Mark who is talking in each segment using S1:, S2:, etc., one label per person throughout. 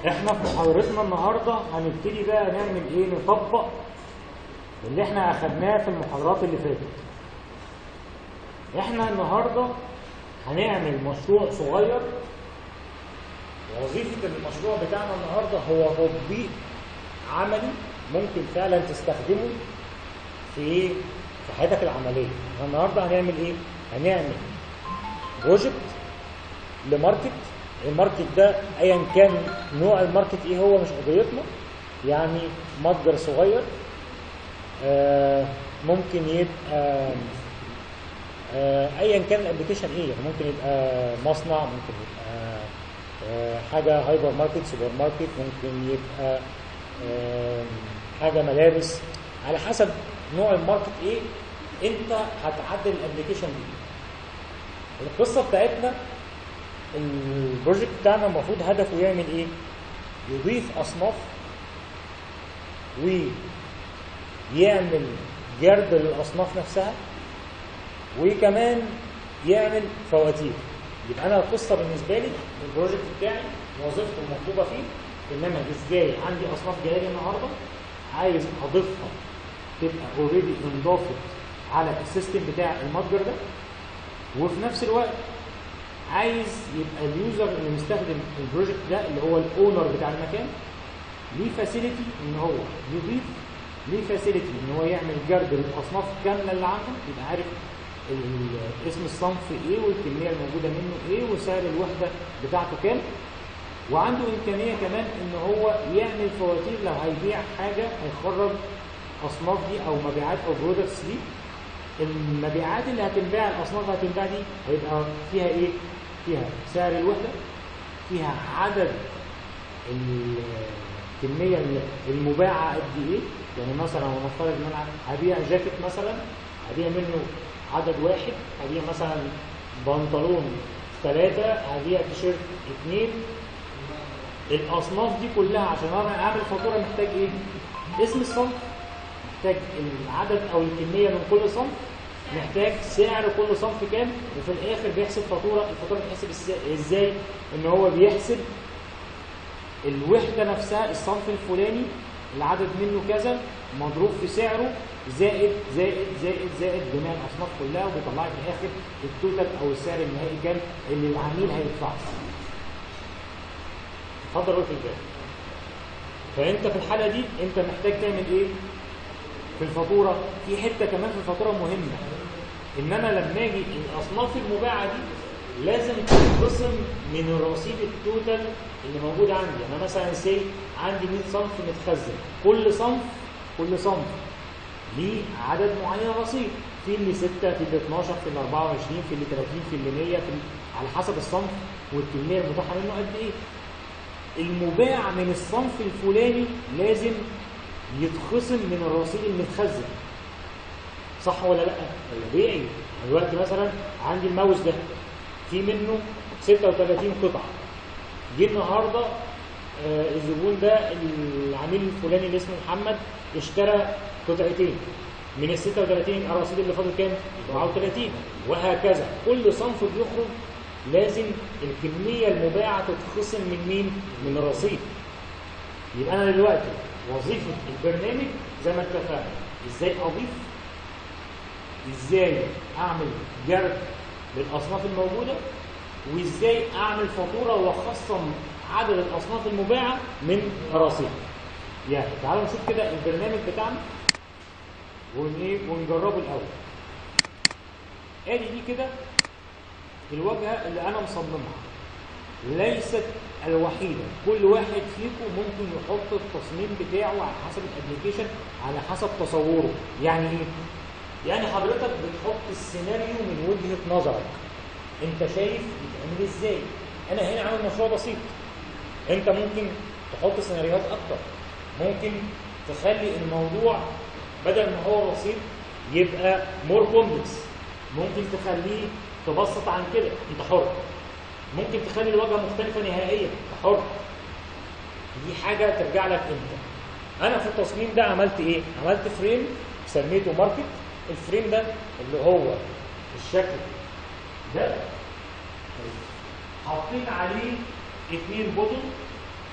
S1: احنا في محاضرتنا النهارده هنبتدي بقى نعمل ايه نطبق اللي احنا اخدناه في المحاضرات اللي فاتت احنا النهارده هنعمل مشروع صغير وظيفة المشروع بتاعنا النهارده هو تطبيق عملي ممكن فعلا تستخدمه في ايه؟ في حياتك العملية. احنا النهارده هنعمل ايه؟ هنعمل بروجكت لماركت الماركت ده ايا كان نوع الماركت ايه هو مش قضيتنا يعني متجر صغير آه ممكن يبقى آه ايا كان الابلكيشن ايه يعني ممكن يبقى مصنع ممكن يبقى آه حاجه هايبر ماركت سوبر ماركت ممكن يبقى آه حاجه ملابس على حسب نوع الماركت ايه انت هتعدل الابلكيشن دي القصه بتاعتنا البروجكت بتاعنا المفروض هدفه يعمل ايه يضيف اصناف ويعمل جرد للاصناف نفسها وكمان يعمل فواتير يبقى انا القصه بالنسبه لي البروجكت بتاعي وظيفته المطلوبه فيه ان انا ازاي عندي اصناف جايه لي النهارده عايز اضيفها تبقى اوريدي انضافت على السيستم بتاع المتجر ده وفي نفس الوقت عايز يبقى اليوزر اللي مستخدم البروجكت ده اللي هو الاونر بتاع المكان ليه فاسيلتي ان هو يضيف ليه فاسيلتي ان هو يعمل جرد للاصناف كامله اللي عنده يبقى عارف اسم الصنف ايه والكميه الموجوده منه ايه وسعر الوحده بتاعته كام وعنده امكانيه كمان ان هو يعمل فواتير لو هيبيع حاجه هيخرج اصناف دي او مبيعات او برودكتس دي المبيعات اللي هتنباع الاصناف اللي هتنباع دي هيبقى فيها ايه؟ فيها سعر الوحده فيها عدد الكميه المباعه قد ايه؟ يعني مثلا لو نفترض ان انا هبيع جاكيت مثلا هبيع منه عدد واحد هبيع مثلا بنطلون ثلاثة هبيع تيشيرت اثنين الأصناف دي كلها عشان أنا أعمل فاتورة محتاج إيه؟ اسم الصنف محتاج العدد أو الكمية من كل صنف محتاج سعر كل صنف كام وفي الآخر بيحسب فاتورة الفاتورة بتحسب إزاي؟ إن هو بيحسب الوحدة نفسها الصنف الفلاني العدد منه كذا مضروب في سعره زائد زائد زائد زائد جميع الاصناف كلها وبيطلع لي في الاخر التوتال او السعر النهائي كام اللي العميل هيدفعه. اتفضل قول في الباقي. فانت في الحاله دي انت محتاج تعمل ايه؟ في الفاتوره في حته كمان في الفاتوره مهمه ان انا لما اجي الاصناف المباعه دي لازم تتخصم من الرصيد التوتال اللي موجود عندي انا مثلا سي عندي 100 صنف متخزن كل صنف كل صنف ليه عدد معين رصيد في اللي 6 في اللي 12 في اللي 24 في اللي 30 في اللي 100 في على حسب الصنف والكميه المتاحه منه قد ايه المباع من الصنف الفلاني لازم يتخصم من الرصيد المتخزن صح ولا لا ولا بيعي دلوقتي مثلا عندي الماوس ده في منه 36 قطعه جه النهارده آه الزبون ده العميل الفلاني اللي اسمه محمد اشترى قطعتين من ال 36 الرصيد اللي فاضل كام؟ 34 وهكذا كل صنف بيخرج لازم الكميه المباعه تتخصم من مين؟ من الرصيد يبقى انا دلوقتي وظيفه البرنامج زي ما اتفقنا ازاي اضيف ازاي اعمل جرد للاصناف الموجوده وازاي اعمل فاتوره واخصم عدد الاصناف المباعه من رصيد يعني تعالوا نشوف كده البرنامج بتاعنا ونجربه الاول ادي دي كده الواجهه اللي انا مصممها ليست الوحيده كل واحد فيكم ممكن يحط التصميم بتاعه على حسب الابلكيشن على حسب تصوره يعني ايه يعني حضرتك بتحط السيناريو من وجهه نظرك انت شايف بيتعمل ازاي انا هنا عامل مشروع بسيط انت ممكن تحط سيناريوهات اكتر ممكن تخلي الموضوع بدل ما هو بسيط يبقى مور كومبلكس ممكن تخليه تبسط عن كده انت حر ممكن تخلي الواجهه مختلفه نهائيا انت حر دي حاجه ترجع لك انت انا في التصميم ده عملت ايه عملت فريم سميته ماركت الفريم ده اللي هو الشكل ده حاطين عليه اثنين بوتون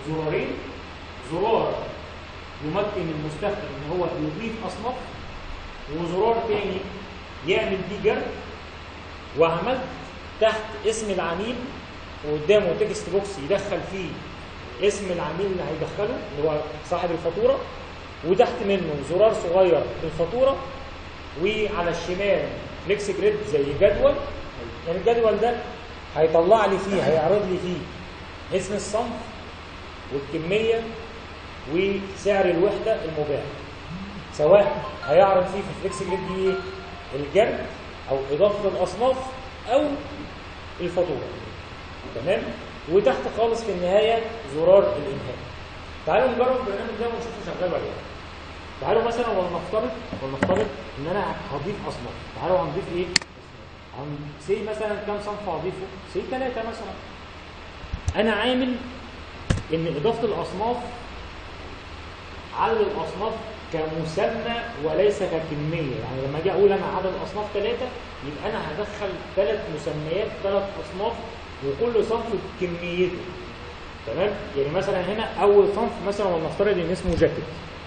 S1: زرارين زرار يمكن المستخدم ان هو يضيف اصناف وزرار تاني يعمل بيه جرد وعملت تحت اسم العميل وقدامه تكست بوكس يدخل فيه اسم العميل اللي هيدخله اللي هو صاحب الفاتوره وتحت منه زرار صغير الفاتوره وعلى الشمال فليكس جريد زي جدول يعني الجدول ده هيطلع لي فيه هيعرض لي فيه اسم الصنف والكميه وسعر الوحده المباع سواء هيعرض فيه في فليكس جريد دي ايه الجرد او اضافه الاصناف او الفاتوره تمام وتحت خالص في النهايه زرار الانهاء تعالوا نجرب البرنامج ده ونشوفه شغال ولا لا تعالوا مثلا ولنفترض ولنفترض ان انا هضيف اصناف تعالوا هنضيف ايه هن سي مثلا كام صنف هضيفه سي ثلاثه مثلا انا عامل ان اضافه الاصناف على الاصناف كمسمى وليس ككميه يعني لما اجي اقول انا عدد الاصناف ثلاثه يبقى انا هدخل ثلاث مسميات ثلاث اصناف وكل صنف بكميته تمام يعني مثلا هنا اول صنف مثلا ولنفترض ان اسمه جاكيت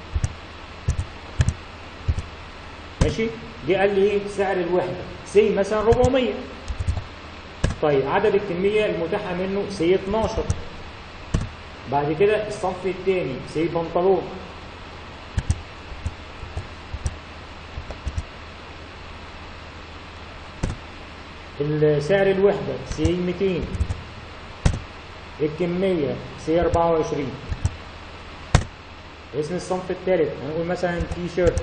S1: ماشي دي قال لي ايه سعر الوحده سي مثلا 400 طيب عدد الكميه المتاحه منه سي 12 بعد كده الصنف الثاني سي بنطلون سعر الوحده سي 200 الكميه سي 24 اسم الصنف الثالث هنقول مثلا تي شيرت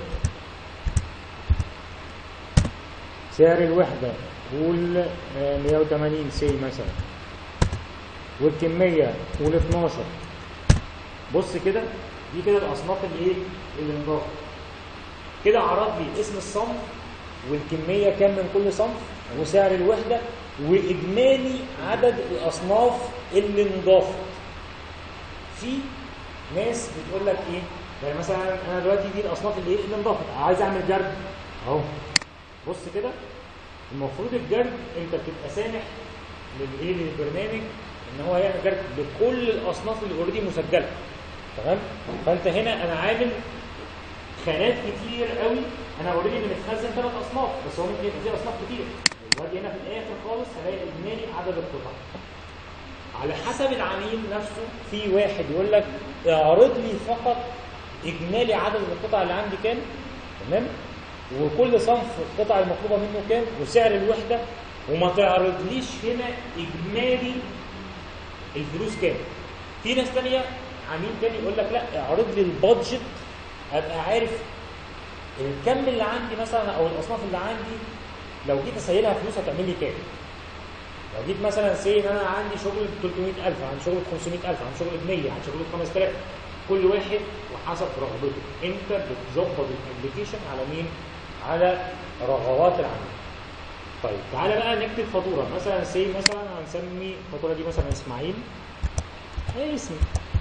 S1: سعر الوحدة قول 180 سي مثلا والكمية قول 12 بص كده دي كده الأصناف اللي ايه اللي انضافت كده عرض لي اسم الصنف والكمية كام من كل صنف وسعر الوحدة وإجمالي عدد الأصناف اللي انضافت في ناس بتقول لك ايه يعني مثلا انا دلوقتي دي الاصناف اللي ايه اللي انضافت عايز اعمل جرد اهو بص كده المفروض الجرد انت بتبقى سامح للايه للبرنامج ان هو يعمل جرد لكل الاصناف اللي اوريدي مسجله تمام فانت هنا انا عامل خانات كتير قوي انا اوريدي اللي متخزن ثلاث اصناف بس هو ممكن يبقى فيه اصناف كتير واجي هنا في الاخر خالص هلاقي اجمالي عدد القطع على حسب العميل نفسه في واحد يقول لك اعرض لي فقط اجمالي عدد القطع اللي عندي كام تمام وكل صنف القطع المطلوبه منه كام وسعر الوحده وما تعرضليش هنا اجمالي الفلوس كام في ناس تانية عميل تاني يقول لك لا اعرض لي البادجت ابقى عارف الكم اللي عندي مثلا او الاصناف اللي عندي لو جيت اسيلها فلوس هتعمل لي كام لو جيت مثلا سي ان انا عندي شغل ب 300000 عن شغل ب 500000 عن شغل ب 100 عن شغل ب 5000 كل واحد وحسب رغبته انت بتظبط الابلكيشن على مين على رغبات العميل طيب تعالى بقى نكتب فاتوره مثلا سي مثلا هنسمي الفاتوره دي مثلا اسماعيل ايه اسمي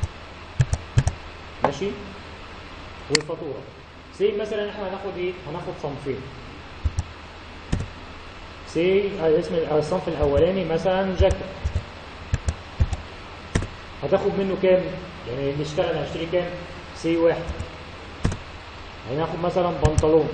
S1: ماشي والفاتوره سي مثلا احنا هناخد ايه هناخد صنفين سي اسم الصنف الاولاني مثلا جاكيت هتاخد منه كام يعني اللي اشتغل هيشتري كام سي واحد هناخد مثلا بنطلون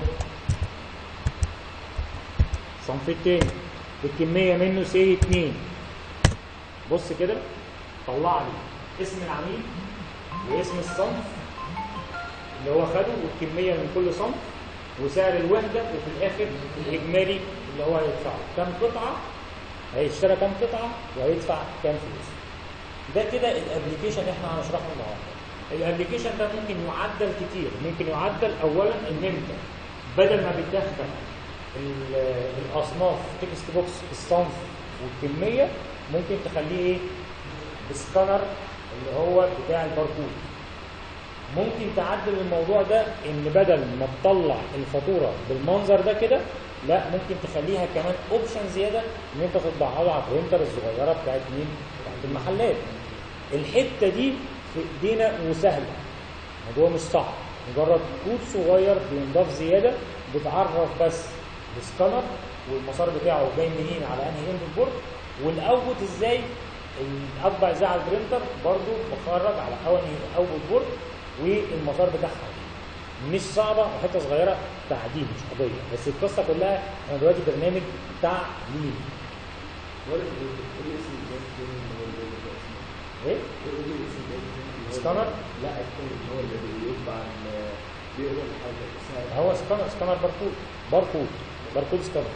S1: الصنف التاني الكمية منه سي اتنين بص كده طلع لي اسم العميل واسم الصنف اللي هو خده والكمية من كل صنف وسعر الوحدة وفي الآخر الإجمالي اللي هو هيدفعه كام قطعة هيشترى كام قطعة وهيدفع كام فلوس ده كده الابلكيشن احنا هنشرحه النهارده الابلكيشن ده ممكن يعدل كتير ممكن يعدل اولا ان انت بدل ما بتدخل الاصناف تكست بوكس الصنف والكميه ممكن تخليه ايه بسكانر اللي هو بتاع الباركود ممكن تعدل الموضوع ده ان بدل ما تطلع الفاتوره بالمنظر ده كده لا ممكن تخليها كمان اوبشن زياده ان انت تطبعها له على البرينتر الصغيره بتاعت مين؟ بتاعت المحلات. الحته دي في ايدينا وسهله. الموضوع مش صعب، مجرد كود صغير بينضاف زياده بتعرف بس السكانر والمسار بتاعه جاي منين على انهي اند البورد والاوتبوت ازاي اطبع ازاي على البرينتر برضو بخرج على اول اوتبوت بورد والمسار بتاعها مش صعبه وحته صغيره تعديل مش قضيه بس القصه كلها انا دلوقتي برنامج تعليم
S2: ولا ايه اسم الجهاز التاني اللي هو اللي هو اسمه
S1: ايه
S2: ايه اسم الجهاز التاني اللي هو-
S1: سكانر؟
S2: لا التاني اللي هو اللي بيطبع ال- بيقرا الحاجه اسمها
S1: هو سكانر سكانر باركود باركود باركود سكانر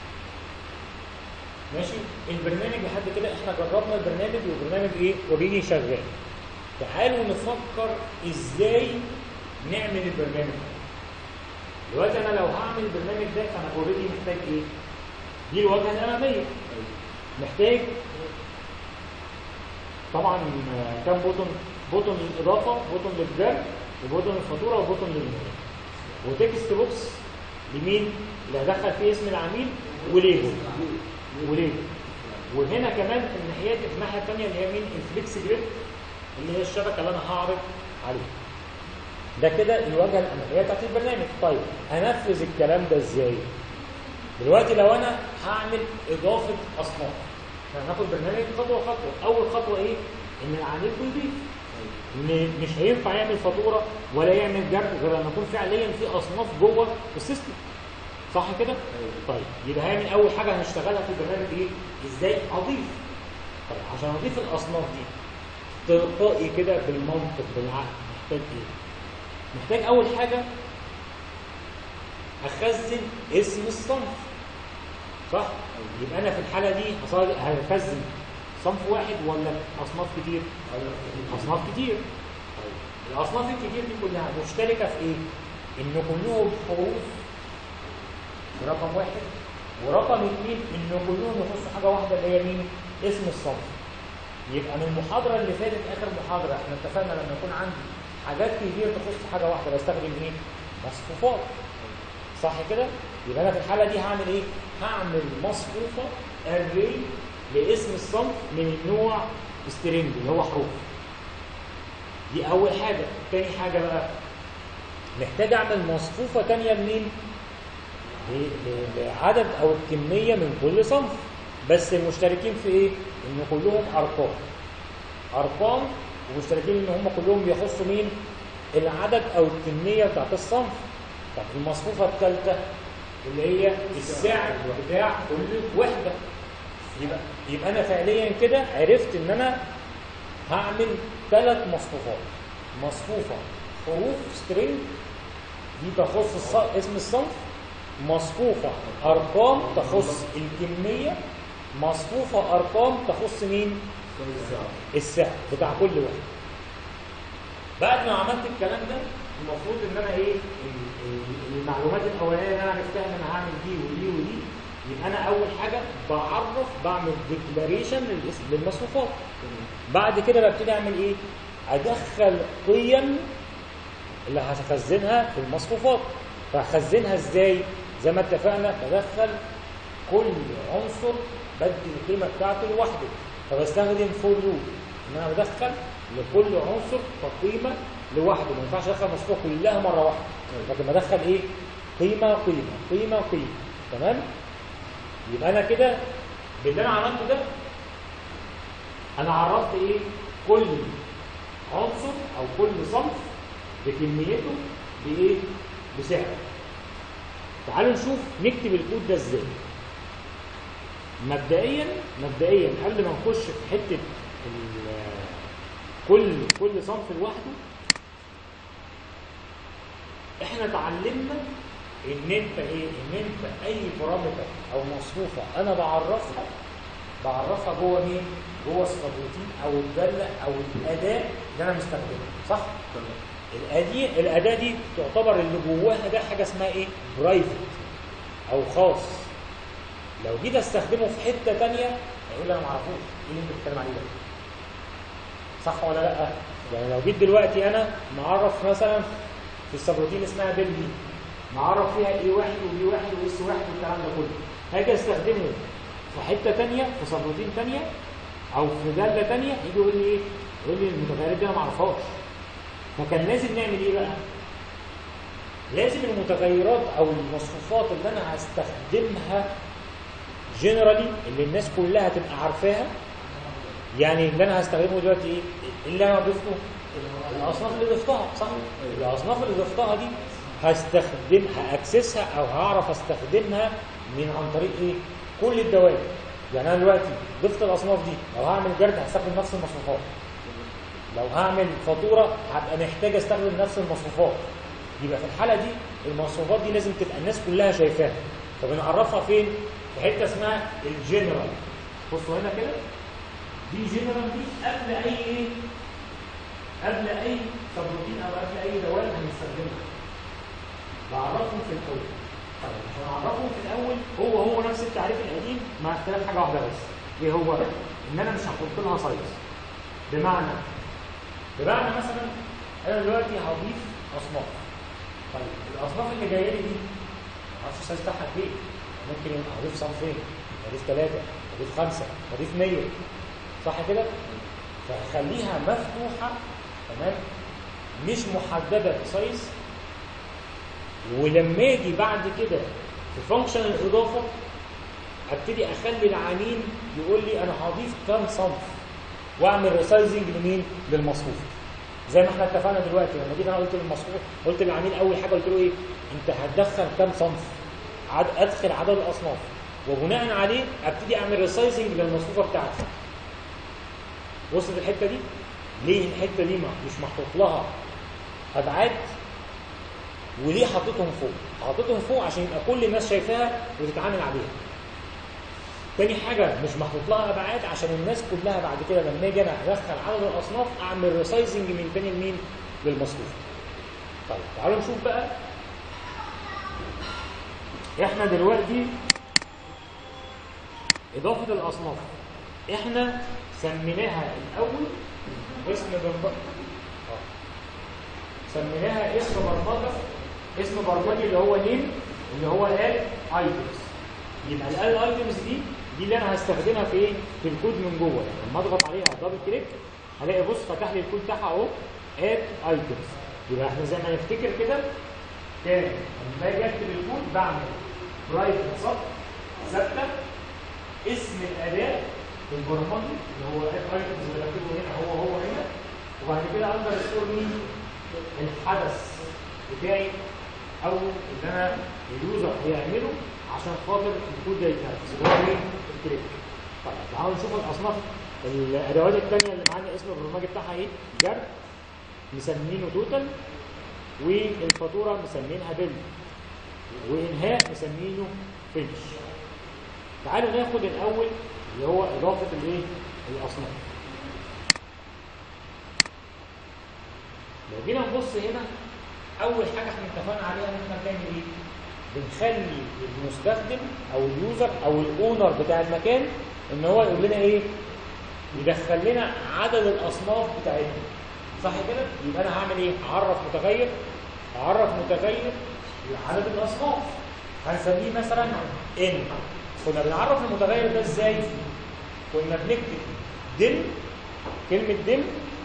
S1: ماشي البرنامج لحد كده احنا جربنا البرنامج والبرنامج ايه اوريدي شغال تعالوا نفكر ازاي نعمل البرنامج ده. دلوقتي انا لو هعمل البرنامج ده فانا اوريدي محتاج ايه دي الواجهه الاماميه محتاج طبعا آه، كام بوتون بوتون للاضافه بوتون للجر وبوتون للفاتوره وبوتون للميل وتكست بوكس لمين اللي هدخل فيه اسم العميل وليبل وليبل وهنا كمان في الناحيه الناحيه الثانيه اللي هي مين الفليكس جريد اللي هي الشبكه اللي انا هعرض عليها ده كده الواجهه الاماميه بتاعت البرنامج طيب هنفذ الكلام ده ازاي دلوقتي لو انا هعمل اضافه اصناف احنا هناخد برنامج خطوه خطوه اول خطوه ايه ان العميل بيضيف ان مش هينفع يعمل فاتوره ولا يعمل جر غير لما يكون فعليا في اصناف جوه السيستم صح كده طيب يبقى هيعمل اول حاجه هنشتغلها في البرنامج ايه ازاي اضيف طيب عشان اضيف الاصناف دي تلقائي كده بالمنطق بالعقل محتاج ايه محتاج اول حاجه اخزن اسم الصنف صح يبقى انا في الحاله دي هصاد- هخزن صنف واحد ولا اصناف كتير اصناف كتير طيب الاصناف الكتير دي كلها مشتركه في ايه ان كلهم حروف في رقم واحد ورقم اثنين ان كلهم يخصوا حاجه واحده اللي هي مين اسم الصنف يبقى من المحاضره اللي فاتت اخر محاضره احنا اتفقنا لما يكون عندي حاجات كتير تخص حاجه واحده بستخدم ايه مصفوفات صح كده يبقى انا في الحاله دي هعمل ايه هعمل مصفوفه array لاسم الصنف من النوع string اللي هو حروف دي اول حاجه تاني حاجه بقى محتاج اعمل مصفوفه تانية لمين ل- ل- لعدد او الكميه من كل صنف بس المشتركين في ايه ان كلهم ارقام ارقام ومشتركين ان هم كلهم بيخصوا مين العدد او الكميه بتاعت الصنف طب المصفوفه الثالثه اللي هي السعر بتاع كل وحده يبقى يبقى انا فعليا كده عرفت ان انا هعمل ثلاث مصفوفات مصفوفه حروف سترينج دي تخص الص- اسم الصنف مصفوفة أرقام تخص الكمية مصفوفة أرقام تخص مين؟ السعر بتاع كل واحد بعد ما عملت الكلام ده المفروض ان انا ايه ال- ال- المعلومات الاولانيه اللي انا عرفتها ان انا هعمل دي ودي ودي يبقى انا اول حاجه بعرف بعمل ديكلاريشن للمصفوفات بعد كده ببتدي اعمل ايه ادخل قيم اللي هخزنها في المصفوفات فهخزنها ازاي زي ما اتفقنا بدخل كل عنصر بدي القيمه بتاعته لوحده فبستخدم فور لوب ان انا بدخل لكل عنصر كقيمه لوحده ما ينفعش ادخل مصفوفه كلها مره واحده لكن بدخل ايه قيمه قيمه قيمه قيمه تمام يبقى انا كده باللي انا عملته ده انا عرفت ايه كل عنصر او كل صنف بكميته بايه بسعره تعالوا نشوف نكتب الكود ده ازاي مبدئيا مبدئيا قبل ما نخش في حته ال- كل كل صنف لوحده احنا اتعلمنا ان انت ايه ان انت اي بارامتر او مصفوفه انا بعرفها بعرفها جوه مين جوه السبروتين او الداله او الاداه اللي انا مستخدمها صح الاداه الاداه دي تعتبر اللي جواها ده حاجه اسمها ايه برايفت او خاص لو جيت استخدمه في حته ثانيه هيقول لي انا ما اعرفوش ايه اللي انت بتتكلم عليه ده صح ولا لا يعني لو جيت دلوقتي انا معرف مثلا في السبروتين اسمها بيل دي معرف فيها ايه واحد وبي واحد واس واحد والكلام ده كله هاجي استخدمه في حته ثانيه في سبروتين ثانيه او في داله ثانيه يجي يقول لي ايه يقول لي المتغيرات دي انا ما اعرفهاش فكان لازم نعمل ايه بقى لازم المتغيرات او المصفوفات اللي انا هستخدمها جنرالي اللي الناس كلها تبقى عارفاها يعني اللي انا هستخدمه دلوقتي ايه اللي انا ضفته الاصناف اللي ضفتها صح الاصناف اللي ضفتها دي هستخدم هاكسسها او هعرف استخدمها من عن طريق ايه كل الدوائر يعني انا دلوقتي ضفت الاصناف دي لو هعمل جرد هستخدم نفس المصفوفات لو هعمل فاتوره هبقى محتاج استخدم نفس المصفوفات يبقى في الحاله دي المصفوفات دي لازم تبقى الناس كلها شايفاها فبنعرفها فين في حته اسمها الجنرال بصوا هنا كده دي جنرال دي قبل اي ايه قبل اي سبروتين او قبل اي دوال هنستخدمها بعرفهم في الاول طيب عشان اعرفهم في الاول هو هو نفس التعريف القديم مع اختلاف حاجه واحده بس ايه هو ان انا مش هحط لها سايز بمعنى بمعنى مثلا انا دلوقتي هضيف اصناف طيب الاصناف اللي جايه لي دي ما اعرفش السايز بتاعها ايه ممكن يبقى اضيف صنفين اضيف ثلاثه اضيف خمسه اضيف 100 صح كده فهخليها مفتوحه تمام مش محدده بسايز ولما اجي بعد كده في فانكشن الاضافه ابتدي اخلي العميل يقول لي انا هضيف كام صنف واعمل ريسايزنج لمين للمصفوف زي ما احنا اتفقنا دلوقتي لما جيت انا قلت للمصفوف قلت للعميل اول حاجه قلت له ايه انت هتدخل كام صنف عد ادخل عدد الاصناف وبناء عليه ابتدي اعمل ريسايزنج للمصفوفه بتاعتي وصلت الحته دي ليه الحته دي ما- مش محطوط لها ابعاد وليه حطيتهم فوق حطيتهم فوق عشان يبقى كل الناس شايفاها وتتعامل عليها تاني حاجة مش محطوط لها أبعاد عشان الناس كلها بعد كده لما أجي أنا أدخل عدد الأصناف أعمل ريسايزنج من تاني لمين؟ للمصروف. طيب تعالوا نشوف بقى إحنا دلوقتي إضافة الأصناف إحنا سميناها الأول اسم برمجة آه. سميناها اسم برمجة اسم برمجي اللي هو نيم اللي هو ال ايتمز يبقى الال ايتمز دي دي اللي انا هستخدمها في ايه في الكود من جوه يعني لما اضغط عليها دبل كليك هلاقي بص فتح لي الكود بتاعها اهو اد ايتمز يبقى احنا زي ما نفتكر كده كان لما اجي اكتب الكود بعمل برايفت سب ثابته اسم الاداه البرمجي اللي هو اد ايتمز اللي بكتبه هنا هو هو هنا وبعد كده اندر سكور مين الحدث بتاعي او اللي انا اليوزر هيعمله عشان خاطر الكود ده يتنفذ اللي هو مين الكليك طيب تعالوا نشوف الاصناف الادوات الثانيه اللي معانا اسم البرمجي بتاعها ايه جر مسمينه توتال والفاتوره مسمينها بيل وانهاء مسمينه فينش تعالوا ناخد الاول اللي هو اضافه الايه الاصناف لو جينا نبص هنا اول حاجه احنا اتفقنا عليها ان احنا بنعمل ايه بنخلي المستخدم او اليوزر او الاونر بتاع المكان ان هو يقول لنا ايه يدخل لنا عدد الاصناف بتاعتنا صح كده يبقى انا هعمل ايه اعرف متغير اعرف متغير لعدد الاصناف هنسميه مثلا ان كنا بنعرف المتغير ده ازاي كنا بنكتب دم كلمه دم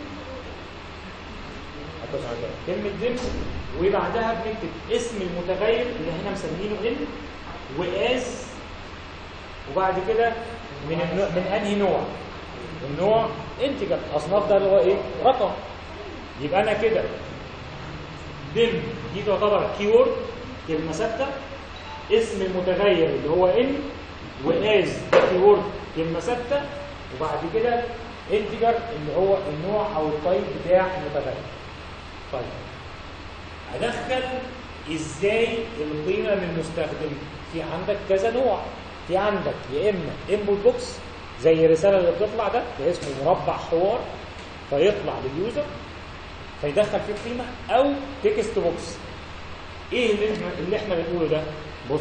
S1: هتبقى عندنا كلمة دم وبعدها بنكتب اسم المتغير اللي احنا مسمينه ان واز وبعد كده من النوع من انهي نوع؟ النوع انتجر اصناف ده اللي هو ايه؟ رقم يبقى انا كده دم دي تعتبر كيورد كلمة ثابتة اسم المتغير اللي هو ان واز ده كيورد كلمة ثابتة وبعد كده انتجر اللي هو النوع او التايب بتاع المتغير طيب ادخل ازاي القيمه من المستخدم في عندك كذا نوع في عندك يا اما انبوت بوكس زي الرساله اللي بتطلع ده ده اسمه مربع حوار فيطلع لليوزر فيدخل فيه قيمه او تكست بوكس ايه اللي احنا اللي احنا بنقوله ده بص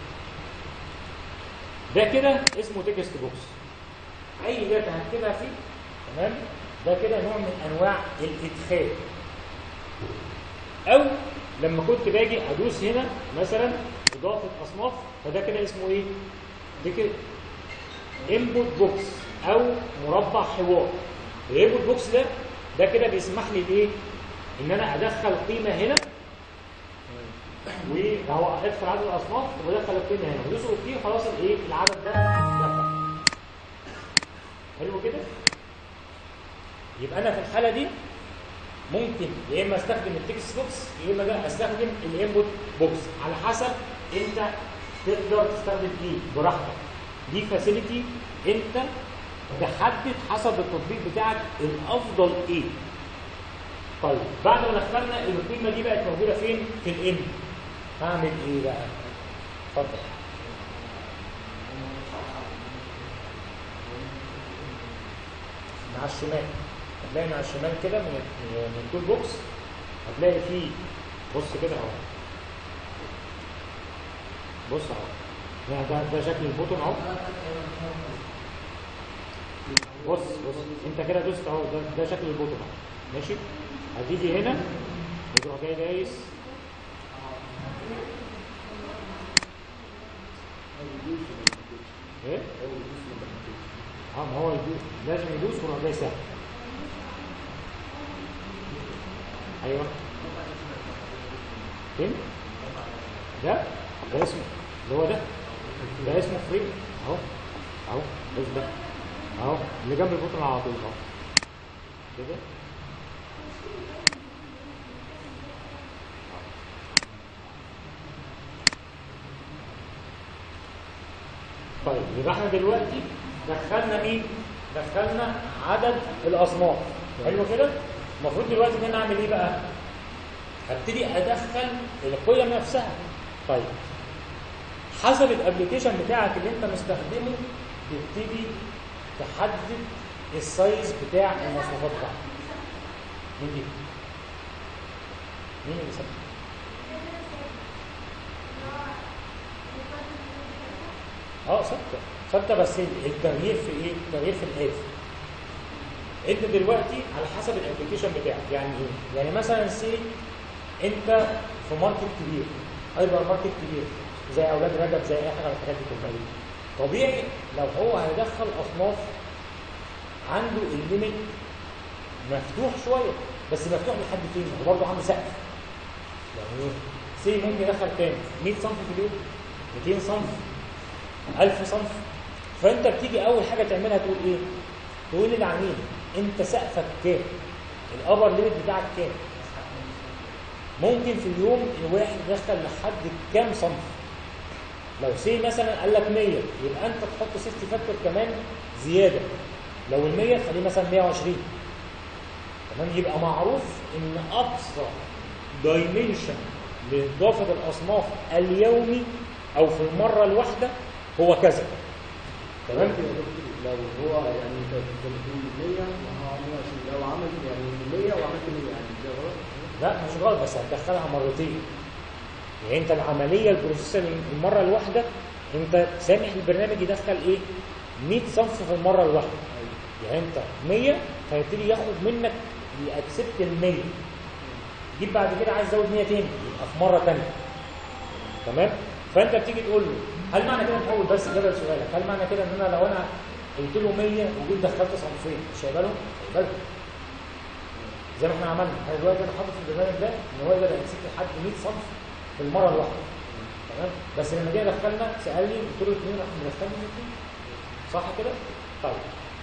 S1: ده كده اسمه تكست بوكس اي داتا هكتبها فيه تمام ده كده نوع من انواع الادخال او لما كنت باجي ادوس هنا مثلا اضافه اصناف فده كده اسمه ايه ده كده انبوت بوكس او مربع حوار الانبوت بوكس ده ده كده بيسمح لي بايه ان انا ادخل قيمه هنا وهو ادخل عدد الاصناف وادخل القيمه هنا ودوس اوكي خلاص الايه العدد ده دخل حلو كده يبقى انا في الحاله دي ممكن يا اما استخدم التكست بوكس يا اما ده استخدم الانبوت بوكس على حسب انت تقدر تستخدم ايه براحتك دي فاسيلتي انت تحدد حسب التطبيق بتاعك الافضل ايه طيب بعد ما دخلنا القيمه دي بقت موجوده فين في الام هعمل ايه بقى اتفضل مع الشمال هتلاقي مع الشمال كده من من التول بوكس هتلاقي فيه بص كده اهو بص اهو ده ده, ده شكل البوتون اهو بص بص انت كده دوست اهو ده, ده شكل البوتون اهو ماشي هتيجي هنا وتروح جاي دايس ايه؟ اه ما هو يدوس لازم يدوس ويروح جاي سهل ايوه فين؟ ده ده اسمه اللي هو ده ده اسمه فريم اهو اهو بص ده اهو اللي جنب البطن على طول اهو كده طيب يبقى احنا دلوقتي دخلنا مين؟ دخلنا عدد الاصناف حلو كده؟ المفروض دلوقتي ان انا اعمل ايه بقى؟ هبتدي ادخل القيم نفسها طيب حسب الابلكيشن بتاعك اللي انت مستخدمه تبتدي تحدد السايز بتاع المصفوفات بتاعتك مين دي؟ مين اللي سبب؟ اه ثابته ثابته بس التغيير في ايه؟ التغيير في الآتي انت دلوقتي على حسب الابلكيشن بتاعك يعني ايه؟ يعني مثلا سي انت في ماركت كبير هايبر ماركت كبير زي اولاد رجب زي اي حاجه من الحاجات دي كلها دي. طبيعي لو هو هيدخل اصناف عنده الليميت مفتوح شويه بس مفتوح لحد فين؟ هو برضه عنده سقف يعني ايه؟ سي ممكن يدخل كام؟ 100 صنف في اليوم 200 صنف 1000 صنف فانت بتيجي اول حاجه تعملها تقول ايه؟ تقول للعميل انت سقفك كام؟ الابر ليميت بتاعك كام؟ ممكن في اليوم الواحد يدخل لحد كام صنف لو سي مثلا قال لك 100 يبقى انت تحط سيفتي فاكتور كمان زياده لو ال 100 خليه مثلا 120 تمام يبقى معروف ان اقصى دايمنشن لاضافه الاصناف اليومي او في المره الواحده هو كذا تمام
S2: لو هو يعني انت بتقول 100 وهو 120 لو عمل يعني 100 وعملت 100 يعني ده غلط
S1: لا مش غلط بس هتدخلها مرتين يعني انت العمليه البروسيسور المره الواحده انت سامح البرنامج يدخل ايه 100 صنف في المره الواحده يعني انت 100 فيبتدي ياخد منك يأكسبت ال 100 جيب بعد كده عايز تزود 100 تاني يبقى في مره ثانيه تمام فانت بتيجي تقول له هل معنى كده نحول بس جدل سؤالك هل معنى كده ان انا لو انا قلت له 100 وجيت دخلت صنفين مش هيقبلهم؟ هيقبلهم زي ما احنا عملنا احنا دلوقتي انا حاطط في البرنامج ده ان هو يقدر يمسك لحد 100 صنف في المره الواحده تمام بس لما جه دخلنا سالني قلت له اثنين راح مدخلني اثنين صح كده؟ طيب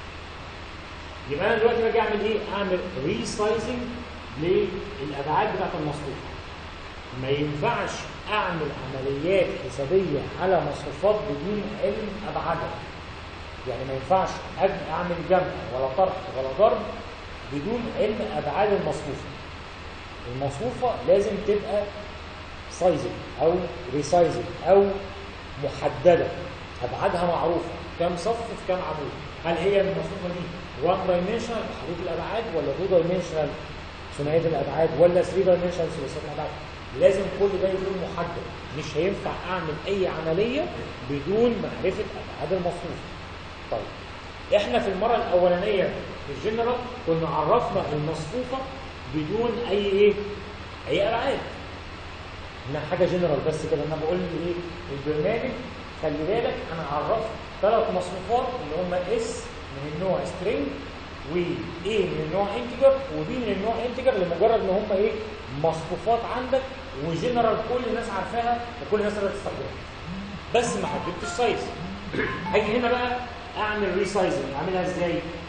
S1: يبقى انا دلوقتي باجي اعمل ايه؟ اعمل ريسايزنج للابعاد بتاعت المصفوفه ما ينفعش اعمل عمليات حسابيه على مصفوفات بدون علم ابعادها يعني ما ينفعش أج- اعمل جمع ولا طرح ولا ضرب بدون علم ابعاد المصفوفه المصفوفه لازم تبقى سايزنج او ريسايزنج او محدده ابعادها معروفه كم صف في كم عمود هل هي المصفوفه دي 1 دايمنشنال بحدود الابعاد ولا 2 دايمنشنال ثنائيه الابعاد ولا 3 دايمنشنال ثلاثيه الابعاد لازم كل ده يكون محدد مش هينفع اعمل اي عمليه بدون معرفه ابعاد المصفوفه طيب احنا في المره الاولانيه في الجنرال كنا عرفنا المصفوفه بدون اي ايه اي ابعاد انها حاجه جنرال بس كده انا بقول ايه البرنامج خلي بالك انا عرفت ثلاث مصفوفات اللي هم اس من النوع سترينج و A من النوع انتجر و B من النوع انتجر لمجرد ان هم ايه مصفوفات عندك وجنرال كل الناس عارفاها وكل الناس تقدر تستخدمها بس ما حددتش سايز هاجي هنا بقى اعمل ريسايزنج اعملها ازاي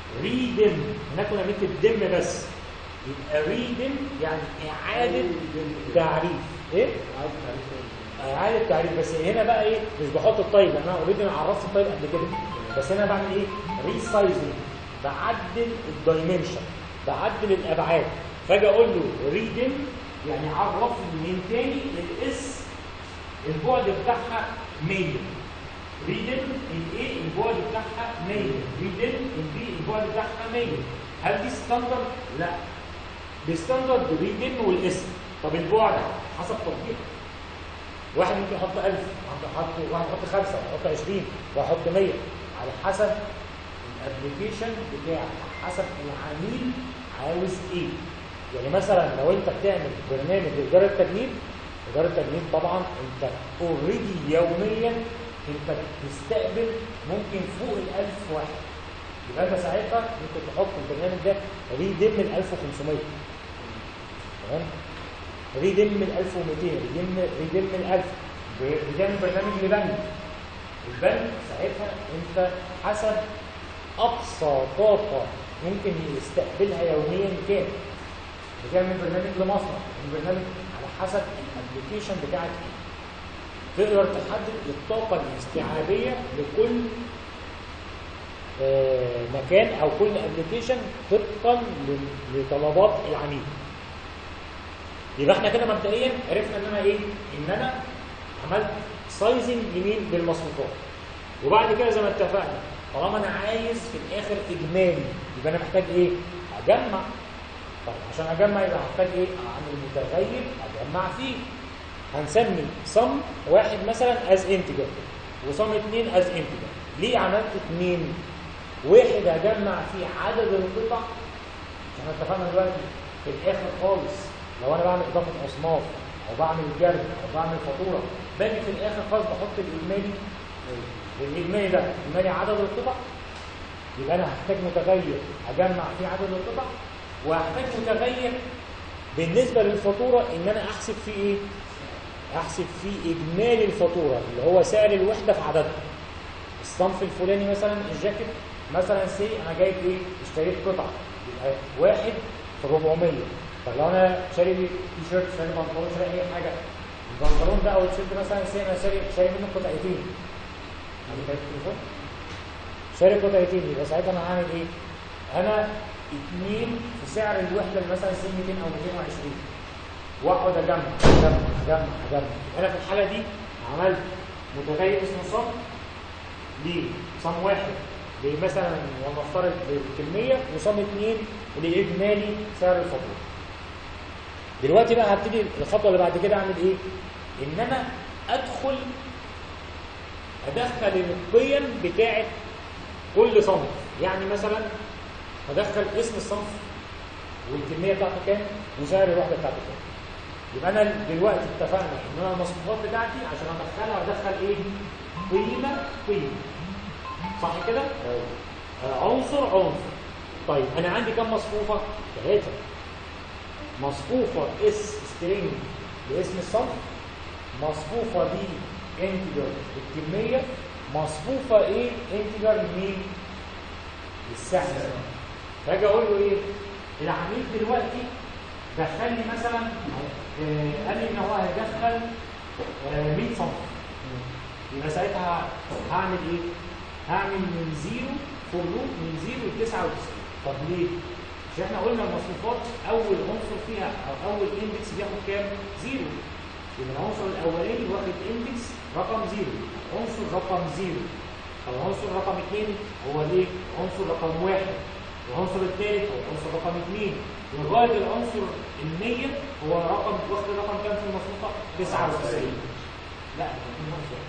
S1: ريدم هنا كنا بنكتب دم بس يبقى ريدم يعني اعاده تعريف ايه
S2: عايز تعريف تاني.
S1: اعاده تعريف بس هنا بقى ايه مش بحط الطيب انا اوريدي انا عرفت الطيب قبل كده بس هنا بعمل ايه ريسايزنج بعدل الدايمنشن بعدل الابعاد فاجي اقول له ريدم يعني عرف لي من تاني الاس البعد بتاعها 100 ريدن الايه البعد بتاعها 100 ريدن البي البعد بتاعها 100 هل دي ستاندرد؟ لا دي ستاندرد ريدن والاسم طب البعد حسب تطبيق واحد ممكن يحط 1000 واحد يحط واحد يحط 5 واحد يحط 20 واحد يحط 100 على حسب الابلكيشن بتاعك حسب العميل عاوز ايه يعني مثلا لو انت بتعمل برنامج لاداره التجنيد اداره التجنيد طبعا انت اوريدي يوميا انت بتستقبل ممكن فوق ال 1000 واحد يبقى انت ساعتها ممكن تحط البرنامج ده ريدم ال 1500 تمام ريدم ال 1200 ريدم ريدم ال 1000 بتعمل برنامج لبنك البنك ساعتها انت حسب اقصى طاقه ممكن يستقبلها يوميا كام بتعمل برنامج لمصنع البرنامج على حسب الابلكيشن بتاعك ايه تقدر تحدد الطاقه الاستيعابيه لكل آه، مكان او كل ابلكيشن طبقا ل- لطلبات العميل يبقى احنا كده مبدئيا عرفنا ان انا ايه ان انا عملت سايزنج لمين للمصفوفات وبعد كده زي ما اتفقنا طالما انا عايز في الاخر اجمالي يبقى انا محتاج ايه اجمع طب عشان اجمع يبقى محتاج ايه اعمل متغير اجمع فيه هنسمي صم واحد مثلا از انتجر وصم اتنين از انتجر ليه عملت اتنين واحد هجمع فيه عدد القطع احنا اتفقنا دلوقتي في الاخر خالص لو انا بعمل اضافه اصناف او بعمل جرد او بعمل فاتوره باجي في الاخر خالص بحط الاجمالي الاجمالي ده اجمالي عدد القطع يبقى انا هحتاج متغير اجمع فيه عدد القطع وهحتاج متغير بالنسبه للفاتوره ان انا احسب فيه ايه احسب فيه اجمالي الفاتوره اللي هو سعر الوحده في عددها الصنف الفلاني مثلا الجاكيت مثلا سي انا جايب ايه اشتريت قطعه يبقى واحد في 400 طب لو انا شاري تي شيرت شاري بنطلون شاري اي حاجه البنطلون ده او التيشيرت مثلا سي انا شاري شاري منه قطعتين عندي كارت تليفون شاري قطعتين يبقى ساعتها انا هعمل ايه؟ انا اتنين في سعر الوحده اللي مثلا سي 200 او 220 واقعد اجمع اجمع اجمع اجمع انا في الحاله دي عملت متغير اسمه صم ليه؟ صم واحد مثلا ونفترض بالكميه وصم اثنين لاجمالي سعر الفاتوره. دلوقتي بقى هبتدي الخطوه اللي بعد كده اعمل ايه؟ ان انا ادخل ادخل القيم بتاعه كل صنف، يعني مثلا هدخل اسم الصنف والكميه بتاعته كام وسعر الوحده بتاعته كام. يبقى انا دلوقتي اتفقنا ان انا المصفوفات بتاعتي عشان ادخلها ادخل ايه؟ قيمه قيمه. صح كده؟ آه، عنصر عنصر. طيب انا عندي كم مصفوفه؟ ثلاثه. مصفوفه اس سترينج باسم الصنف مصفوفه دي انتجر بالكميه مصفوفه ايه انتجر مين؟ السعر فاجي اقول له ايه؟ العميل دلوقتي دخل لي مثلا آه، قال لي ان هو هيدخل آه، 100 صنف يبقى ساعتها هعمل ايه؟ هعمل من زيرو فور لوب من زيرو ل 99 طب ليه؟ مش احنا قلنا المصفوفات اول عنصر فيها او اول اندكس بياخد كام؟ زيرو يبقى العنصر الاولاني واخد اندكس رقم زيرو عنصر رقم زيرو طب العنصر رقم اثنين هو الايه؟ عنصر رقم واحد العنصر الثالث هو عنصر رقم اثنين لغايه العنصر ال 100 هو رقم واخد رقم كام في المصفوفه؟ 99 لا ده في عنصر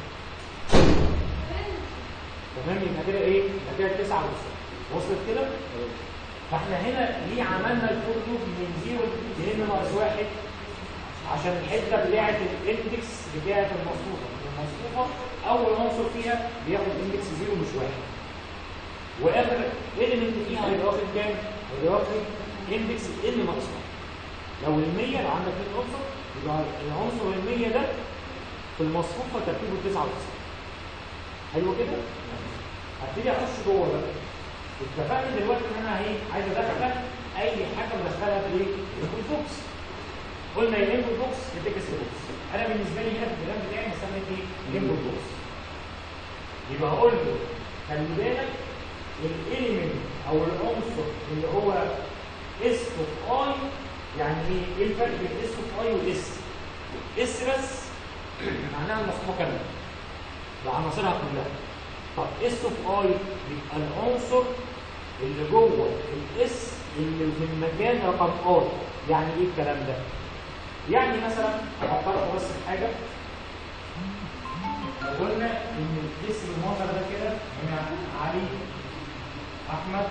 S1: تمام يبقى كده ايه؟ يبقى كده 99 وصلت كده؟ فاحنا هنا ليه عملنا الفور لوب من 0 ل n ناقص 1 عشان الحته بتاعه الاندكس بتاعه المصفوفه المصفوفه اول عنصر فيها بياخد اندكس 0 مش 1 واخر اليمنت فيها هيبقى واخد كام؟ هيبقى واخد اندكس n ناقص 1 لو ال 100 لو عندك 100 عنصر يبقى العنصر ال 100 ده في المصفوفه ترتيبه 99 حلو كده؟ هبتدي اخش جوه بقى اتفقنا دلوقتي ان انا ايه عايز ادخل اي حاجه بدخلها في ايه؟ في البوكس قلنا يا انبوت بوكس يا تكست بوكس انا بالنسبه لي هنا في الكلام بتاعي هستخدم ايه؟ انبوت بوكس يبقى اقول له خلي بالك الاليمنت او العنصر اللي هو اس اوف اي يعني ايه؟ ايه الفرق بين اس اوف اي والاس؟ اس بس معناها المصفوفه كامله بعناصرها كلها طب اس اوف اي يبقى العنصر اللي جوه الاس اللي في المكان رقم اي يعني ايه الكلام ده؟ يعني مثلا افكركم بس في حاجه لو قلنا ان الاسم المنظر ده كده هنا علي احمد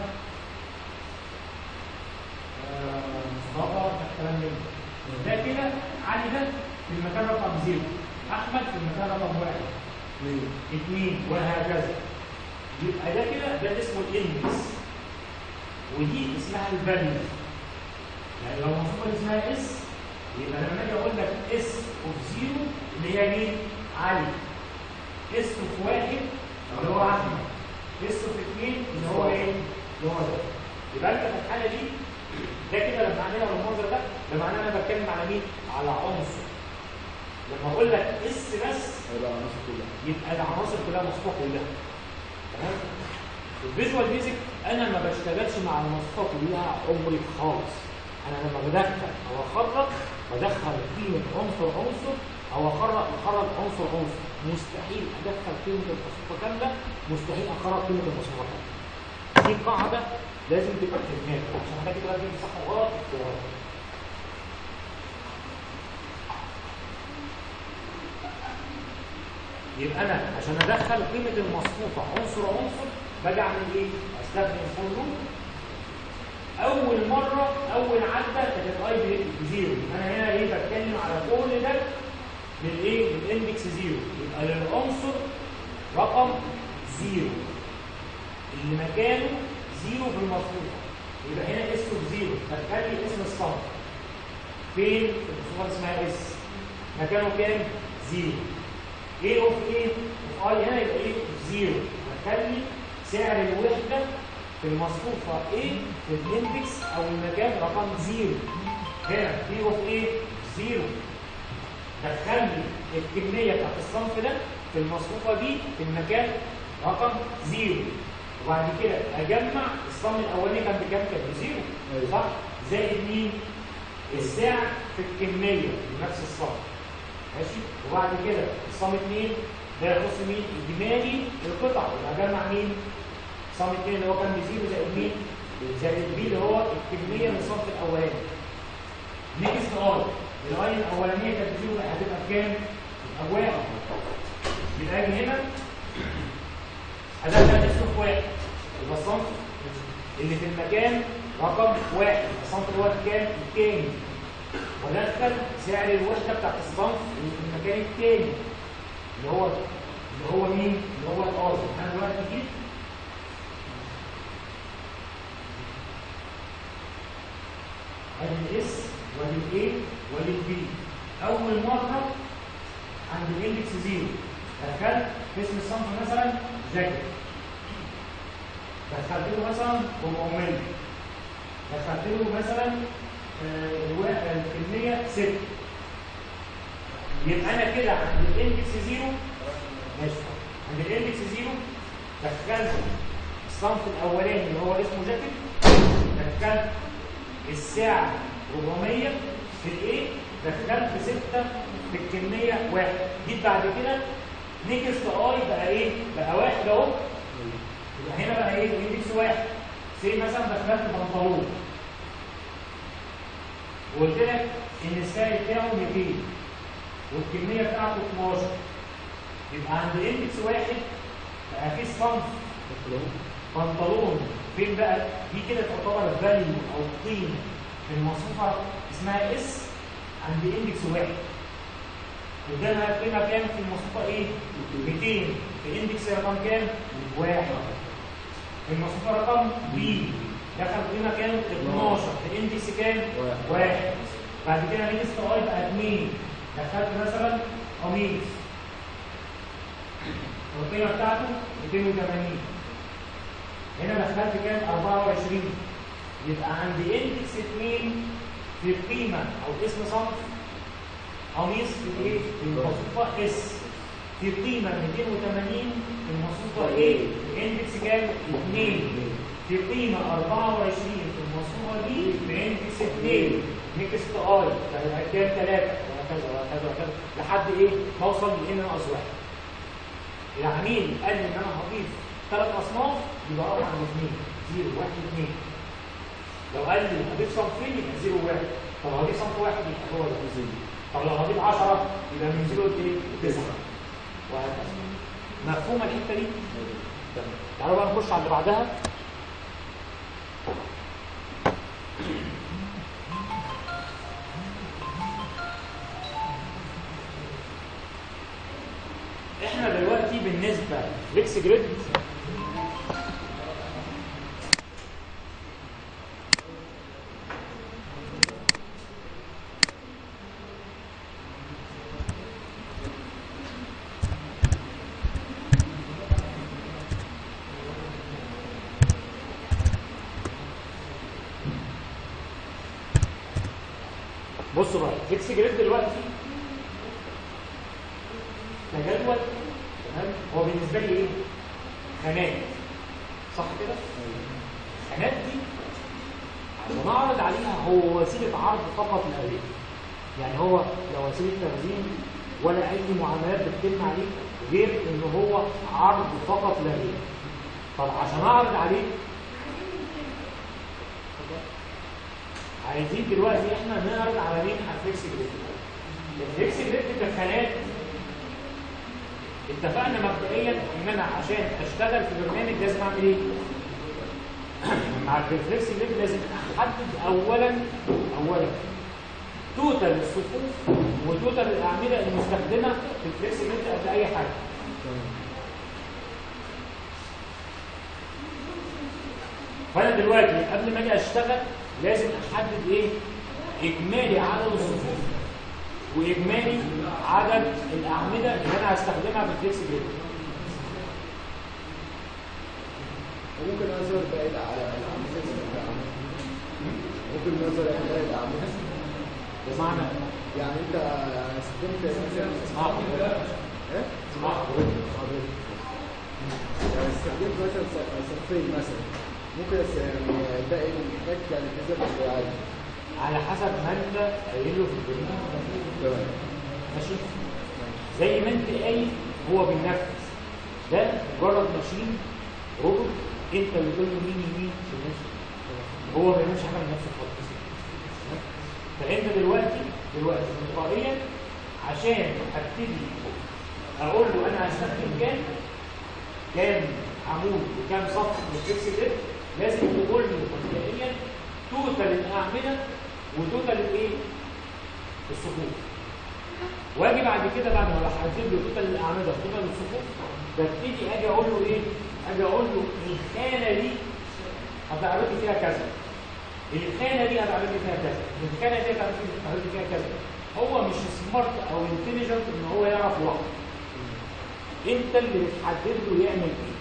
S1: آه، مصطفى الكلام من ده ده كده علي ده في المكان رقم زيرو احمد في المكان رقم واحد
S2: اثنين
S1: اثنين وهكذا يبقى ده كده ده اسمه الاندكس ودي اسمها الفاليو يعني لو المصفوفه دي اسمها اس يبقى لما اجي اقول لك اس اوف زيرو اللي هي مين؟ علي اس اوف واحد اللي هو احمد اس اوف اثنين اللي هو ايه؟ اللي هو ده يبقى انت في الحاله دي ده كده لما اعملها بالمنظر ده ده معناه انا بتكلم على مين؟ على عنصر لما اقول لك اس بس
S2: هيبقى العناصر كلها
S1: يبقى العناصر كلها مصفوفه كلها تمام الفيجوال بيزك انا ما بشتغلش مع المصفوفه كلها عمري خالص انا لما بدخل او اخرج بدخل قيمه عنصر عنصر او اخرج اخرج عنصر عنصر مستحيل ادخل قيمه المصفوفه كامله مستحيل اخرج قيمه المصفوفه كامله دي قاعده لازم تبقى في دماغك عشان حاجه كده دي صح وغلط اختيارات يبقى انا عشان ادخل قيمه المصفوفه عنصر عنصر باجي اعمل ايه؟ استخدم فور لوب اول مره اول عدة كانت اي بزيرو انا هنا ايه بتكلم على كل ده بالايه؟ بالاندكس زيرو يبقى للعنصر رقم زيرو اللي مكانه زيرو في المصفوفه يبقى هنا اس اوف زيرو فتخلي اسم الصنف فين؟ في المصفوفه اسمها اس مكانه كام؟ زيرو ايه اوف ايه اوف اي هنا يبقى ايه زيرو هتخلي سعر الوحده في المصفوفه ايه في الاندكس او المكان رقم زيرو هنا ايه اوف ايه زيرو هتخلي الكميه بتاعت الصنف ده في المصفوفه دي في المكان رقم زيرو وبعد كده اجمع الصنف الاولاني كان بكام كان بزيرو
S2: أيوة.
S1: صح زائد مين السعر في الكميه لنفس الصنف ماشي وبعد كده الصم 2 ده يخص مين اجمالي القطع يبقى اجمع مين صم 2 اللي هو كان بزيرو زائد مين زائد بي اللي هو الكميه من الصنف الاولاني نيكست اي الاي الاولانيه كانت بزيرو لا هتبقى بكام؟ يبقى بواحد يبقى اجي هنا ادخل اسم في واحد يبقى الصنف اللي في المكان رقم واحد الصنف اللي هو كام؟ الثاني ودخل سعر الوحده بتاعت الصنف اللي في المكان الثاني اللي هو اللي هو مين؟ اللي هو القاضي انا دلوقتي جيت ادي الاس وادي الاي وادي البي اول مره عند الاندكس زيرو دخلت في اسم الصنف مثلا جاكيت دخلت له مثلا 400 دخلت له مثلا آه، الوا- الكمية ستة يبقى أنا كده عند الاندكس زيرو ماشي عند الاندكس زيرو دخلت الصنف الأولاني اللي هو اسمه جاكيت دخلت السعر 400 في الايه دخلت ستة في الكمية واحد جيت بعد كده نيكست اي بقى ايه؟ بقى واحد اهو يبقى هنا بقى ايه؟ الاندكس واحد زي مثلا دخلت بنطلون وقلت لك ان السعر بتاعه 200 والكميه بتاعته 12 يبقى عند اندكس واحد بقى في صنف بنطلون فين بقى دي كده تعتبر فاليو او قيمه في المصفوفه اسمها اس عند اندكس واحد قدامها قيمه كام في المصفوفه ايه 200 في اندكس رقم كام واحد في المصفوفه رقم بي دخل قيمه كام 12 في اندكس كام
S2: واحد.
S1: واحد بعد كده نيكست اي بقى 2 دخلت مثلا قميص والقيمه بتاعته 280 هنا دخلت كام 24 يبقى عندي اندكس 2 في قيمه او اسم صنف قميص في ايه في المصفوفه اس في قيمه 280 في المصفوفه ايه اندكس كام 2 في قيمه 24 في المصفوفه دي باندكس 2 نكست اي فيبقى كام 3 وهكذا وهكذا وهكذا لحد ايه ما اوصل لان ناقص واحد العميل قال لي ان انا هضيف ثلاث اصناف يبقى اقف عند اثنين زيرو واحد اثنين لو قال لي هضيف صنفين يبقى زيرو واحد طب هضيف صنف واحد يبقى هو ده زيرو طب لو هضيف 10 يبقى من زيرو لايه؟ تسعه وهكذا مفهومه الحته دي؟ تمام تعالوا بقى نخش على اللي بعدها احنا دلوقتي بالنسبه ليكس جريد بصوا بقى ليكس جريد دلوقتي كجدول تمام هو بالنسبه لي ايه؟ خانات صح كده؟ الخانات دي عشان اعرض عليها هو وسيله عرض فقط لا غير يعني هو لا وسيله تخزين ولا اي معاملات بتتم عليه غير ان هو عرض فقط لا غير طب عشان اعرض عليه عايزين دلوقتي احنا نعرض على مين على الفليكس جريد الفليكس جريد كخانات اتفقنا مبدئيا ان انا عشان اشتغل في برنامج لازم اعمل ايه؟ مع الريفلكس جريد لازم احدد اولا اولا توتال الصفوف وتوتال الاعمده المستخدمه في الفليكس جريد قبل اي حاجه. فانا دلوقتي قبل ما اجي اشتغل لازم احدد ايه؟ اجمالي عدد الصفوف واجمالي عدد الاعمده اللي انا هستخدمها في الفليكس جريد.
S2: وممكن نظر باقي على الأعمال ممكن نظر باقي الأعمال
S1: بمعنى
S2: يعني أنت استخدمت مثلا
S1: اسمع حضرتك
S2: إيه؟
S1: اسمع حضرتك
S2: يعني استخدمت مثلا ص- صفين مثلا ممكن أس- يعني باقي المحتاج يعني كذا عادي
S1: على حسب ما انت قايل له في البرنامج
S2: تمام
S1: ماشي زي ما انت قايل هو بينفذ ده مجرد ماشين روبوت انت اللي تقول له مين يمين شمال هو ما بيعملش حاجه من نفسه خالص فانت دلوقتي دلوقتي تلقائيا عشان ابتدي اقول له انا هستخدم كام كام عمود وكام صف من الفيكس جريد لازم تقول له مبدئيا توتال الاعمده وتوتال الايه الصفوف واجي بعد كده بعد ما بحدد له توتال الاعمده وتوتال الصفوف ببتدي اجي اقول له ايه اجي اقول له الخانه دي هتعرض لي فيها كذا الخانه دي هتعرض لي فيها كذا الخانه دي هتعرض لي هتعرض لي فيها كذا هو مش سمارت او انتليجنت ان هو يعرف لوحده انت اللي بتحدد له يعمل ايه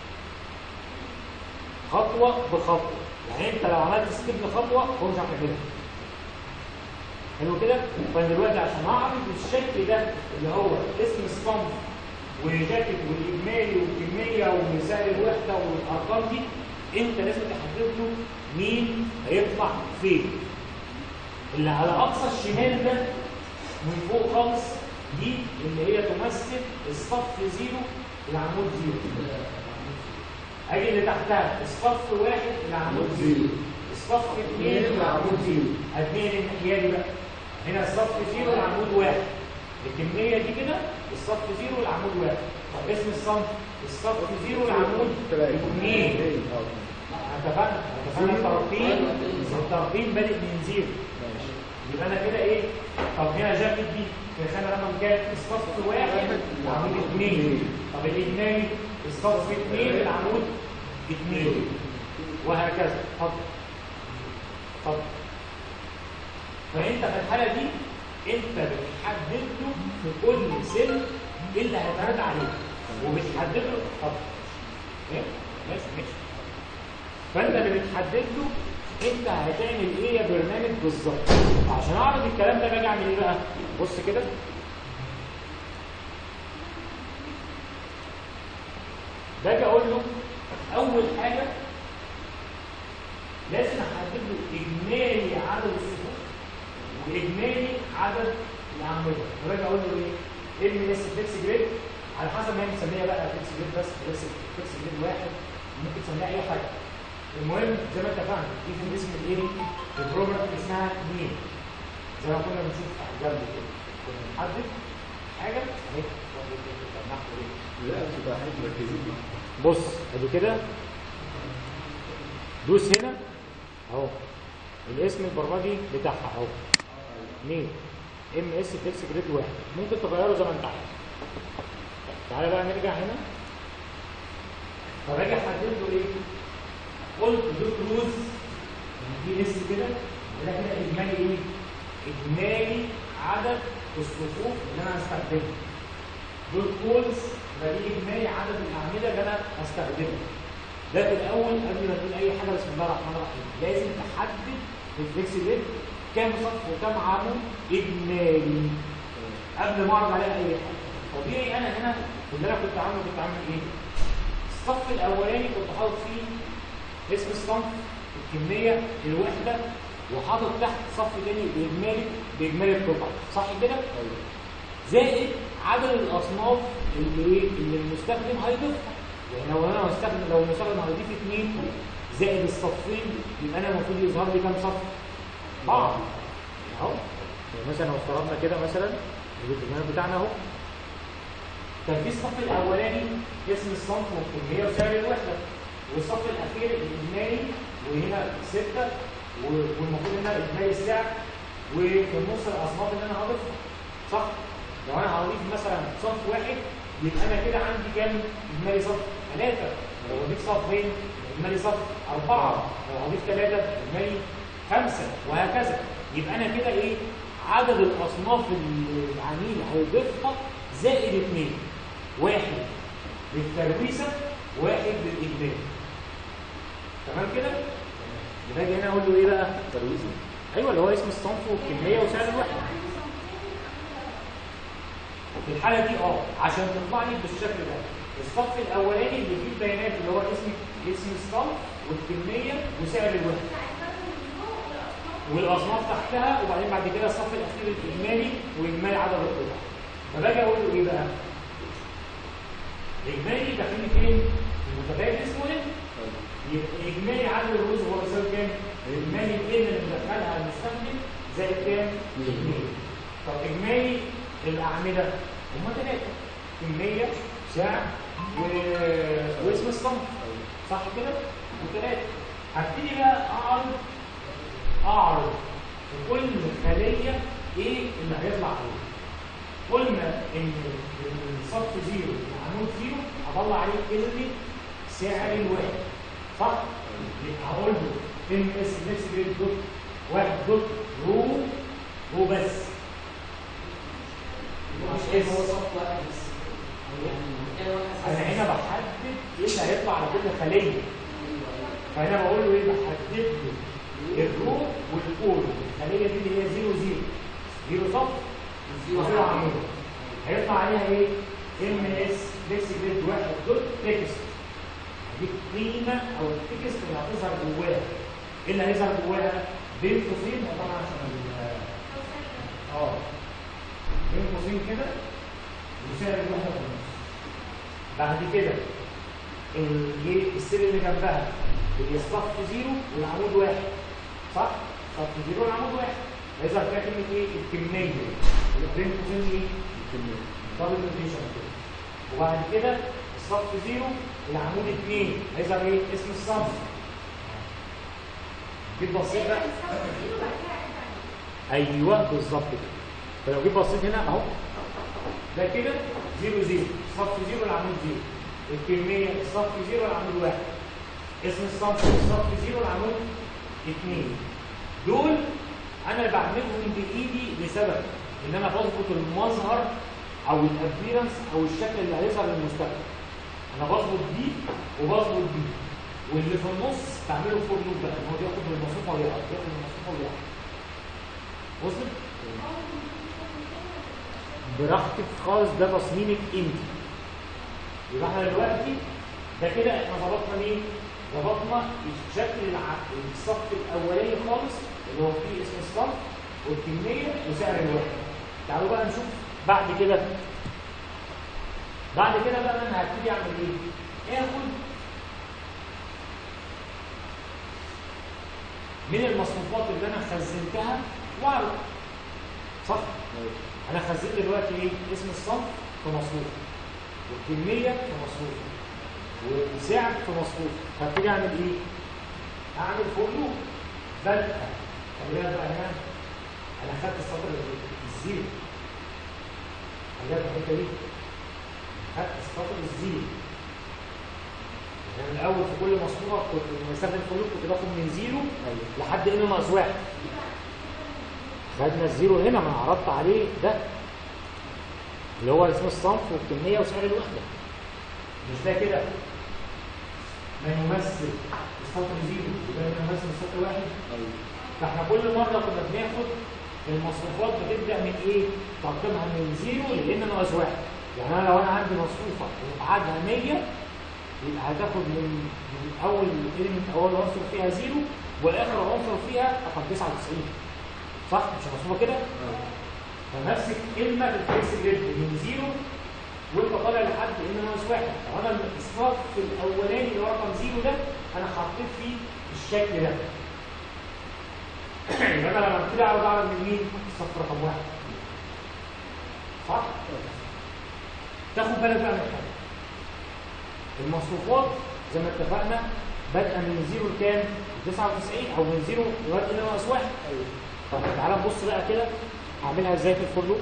S1: خطوه بخطوه يعني انت لو عملت سكيب لخطوه هو مش هيعرف يعملها حلو كده فانا دلوقتي عشان اعرف الشكل ده اللي هو اسم الصنف وجاكيت والاجمالي والكميه ومثال الوحده والارقام دي انت لازم تحدد له مين هيطلع فين اللي على اقصى الشمال ده من فوق خالص دي اللي هي تمثل الصف زيرو العمود زيرو اجي اللي تحتها الصف واحد العمود زيرو الصف اثنين العمود زيرو اثنين الناحيه دي بقى هنا الصف زيرو العمود واحد الكميه دي كده الصف زيرو العمود واحد طب اسم الصنف الصف زيرو العمود اثنين اتفقنا اتفقنا الترقيم الترقيم بادئ من زيرو
S2: ماشي
S1: يبقى انا كده ايه طب هنا جاكيت دي في خانه رقم كام الصف واحد العمود اثنين طب الاجمالي الصف اثنين العمود اثنين وهكذا اتفضل اتفضل فانت في الحاله دي انت بتحدد له في كل سن ايه اللي هيتعرض عليه وبتحدد له اتفضل ايه ماشي ماشي فانت اللي بتحدد له انت هتعمل ايه يا برنامج بالظبط عشان اعرض الكلام ده باجي اعمل ايه بقى بص كده باجي اقول له اول حاجه لازم احدد له اجمالي عدد الصفوف واجمالي عدد الاعمده فباجي اقول له ايه ام اس فيكس جريد على حسب ما هي مسميه بقى فيكس جريد بس فيكس فيكس جريد واحد ممكن تسميها اي حاجه المهم زي ما انت فاهم دي في اسم الايه البروجرام اللي اسمها مين زي ما كنا بنشوف على الجنب كده كنا بنحدد حاجه اهي
S2: لا بتبقى حاجه مركزين
S1: بص ادي كده دوس هنا اهو الاسم البرمجي بتاعها اهو مين ام اس فيكس جريد واحد ممكن تغيره زي ما انت عايز تعالى بقى نرجع هنا فباجي احدد له ايه قلت دوت روز دي لسه كده ده كده اجمالي ايه اجمالي عدد الصفوف اللي انا هستخدمها دوت كولز ده دي اجمالي عدد الاعمده اللي انا هستخدمها ده في الاول قبل ما تقول اي حاجه بسم الله الرحمن الرحيم لازم تحدد في الفيكس جريد كام صف وكام عمود اجمالي قبل ما اعرض عليها اي حاجه طبيعي انا هنا اللي انا كنت عامله كنت عامل ايه الصف الاولاني كنت حاطط فيه اسم الصنف الكميه الوحده وحاطط تحت صف تاني باجمالي باجمالي القطع صح كده زائد عدد الاصناف اللي ايه اللي المستخدم هيضيفها يعني لو انا هستخدم لو المستخدم هيضيف اثنين زائد الصفين يبقى انا المفروض يظهر لي كام صف؟ بعض اهو يعني مثلا لو افترضنا كده مثلا البرنامج بتاعنا اهو كان في الصف الاولاني اسم الصنف والكميه وسعر الوحده والصف الاخير الاجمالي وهنا سته و- والمفروض هنا اجمالي السعر وفي النص الاصناف اللي انا هضيفها صح؟ لو انا هضيف مثلا صف واحد يبقى انا كده عندي كام اجمالي صف؟ ثلاثه لو هضيف صفين اجمالي صف اربعه لو هضيف ثلاثه اجمالي خمسه وهكذا يبقى انا كده ايه؟ عدد الاصناف اللي العميل هيضيفها زائد اثنين واحد للترويسه واحد للاجمالي تمام كده؟ يبقى اجي هنا اقول له ايه بقى؟
S2: ترويزه
S1: ايوه اللي هو اسم الصنف والكميه وسعر الوحده في الحاله دي اه عشان تطلع لي بالشكل ده الصف الاولاني اللي فيه البيانات اللي هو اسم اسم الصنف والكميه وسعر الوحده والاصناف تحتها وبعدين بعد كده الصف الاخير الاجمالي واجمالي عدد القطع فباجي اقول له ايه بقى؟ الاجمالي داخلين فين؟ المتغير اسمه ايه؟ يبقى اجمالي عدد الرؤوس هو بيساوي كام؟ اجمالي ال اللي مدخلها المستخدم زائد كام؟ اثنين. طب اجمالي الاعمده هم ثلاثه كميه سعر و... واسم الصنف صح كده؟ وثلاثه هبتدي بقى اعرض اعرض في كل خليه ايه اللي هيطلع عليه قلنا ان الصف زيرو العمود زيرو هطلع عليه كلمه سعر الواحد صح؟ يبقى هقول له ام اس نفس جريد دوت واحد دوت رو رو بس مش اس
S3: هو صف واحد بس يعني مكان واحد
S1: انا هنا بحدد ايه اللي هيطلع على كل خليه فهنا بقول له ايه بحدد له الرو والكول الخليه دي اللي هي زيرو زيرو زيرو صف زيرو عمود هيطلع عليها ايه؟ ام اس نفس جريد واحد دوت تكست دي القيمه او التكست اللي هتظهر جواها ايه اللي هيظهر جواها؟ بين قوسين طبعا عشان ال- اه بين قوسين كده وسعر الوحده في النص بعد كده ال- السر اللي جنبها اللي الصف زيرو والعمود واحد صح؟ صف زيرو والعمود واحد هيظهر فيها كلمه ايه؟ الكميه اللي بين قوسين ايه؟ دبل نوتيشن كده وبعد كده الصف زيرو العمود اثنين هيظهر ايه؟ اسم الصنف جيت بصيت بقى ايوه بالظبط كده فلو جيت بصيت هنا اهو ده كده زيرو زيرو صف زيرو العمود زيرو الكميه الصف زيرو العمود واحد اسم الصف الصف زيرو العمود اثنين دول انا بعملهم بايدي لسبب ان انا بظبط المظهر او الابيرنس او الشكل اللي هيظهر للمستخدم انا بظبط دي وبظبط دي واللي في النص تعمله فور لوب بقى ان هو بياخد من المصفوفه ويقعد بياخد من المصفوفه ويقعد وصل؟ براحتك خالص ده تصميمك انت يبقى احنا دلوقتي ده كده احنا ظبطنا مين؟ ظبطنا الشكل الع- الصف الاولاني خالص اللي هو فيه اسم الصف والكميه وسعر الوحده. تعالوا بقى نشوف بعد كده بعد كده بقى انا هبتدي اعمل ايه؟ اخد من المصروفات اللي انا خزنتها واعرض صح؟ انا خزنت دلوقتي ايه؟ اسم الصنف في مصروف والكميه في مصروف والسعر في مصروف هبتدي اعمل ايه؟ اعمل فور لوب بدأ خلي بالك بقى هنا انا خدت السطر الزيرو خلي بالك الحته دي خدت السطر الزيرو يعني الاول في كل مصفوفه كنت لما بستخدم فور لوب كنت باخد من زيرو لحد ان ناقص واحد خدنا الزيرو هنا ما انا عرضت عليه ده اللي هو اسم الصنف والكميه وسعر الوحده مش ده كده ما يمثل السطر زيرو وده ما يمثل السطر واحد فاحنا كل مره كنا بناخد المصروفات بتبدا من ايه؟ تقديمها من زيرو لان ناقص واحد يعني انا لو انا عندي مصروفه وابعادها 100 يبقى هتاخد من من اول element اول عنصر فيها زيرو واخر عنصر فيها رقم 99 صح مش مصروفه كده؟ فنفس الكلمه بالفيكس جريد من زيرو وانت طالع لحد ان ناقص واحد لو انا الصف الاولاني اللي هو رقم زيرو ده انا حطيت فيه الشكل ده يبقى انا لما ابتدي اعرض اعرض من مين؟ الصف رقم واحد صح؟ تاخد بالك بقى من حاجه المصروفات زي ما اتفقنا بادئه من زيرو لكام؟ 99 او من زيرو لغايه ان ناقص واحد طب تعالى نبص بقى كده هعملها ازاي في الفور لوب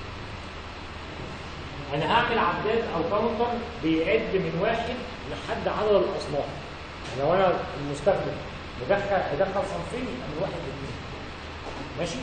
S1: انا هعمل عداد او كاونتر بيعد من واحد لحد عدد الاصناف لو انا المستخدم مدخل هدخل صنفين يبقى من واحد لاثنين ماشي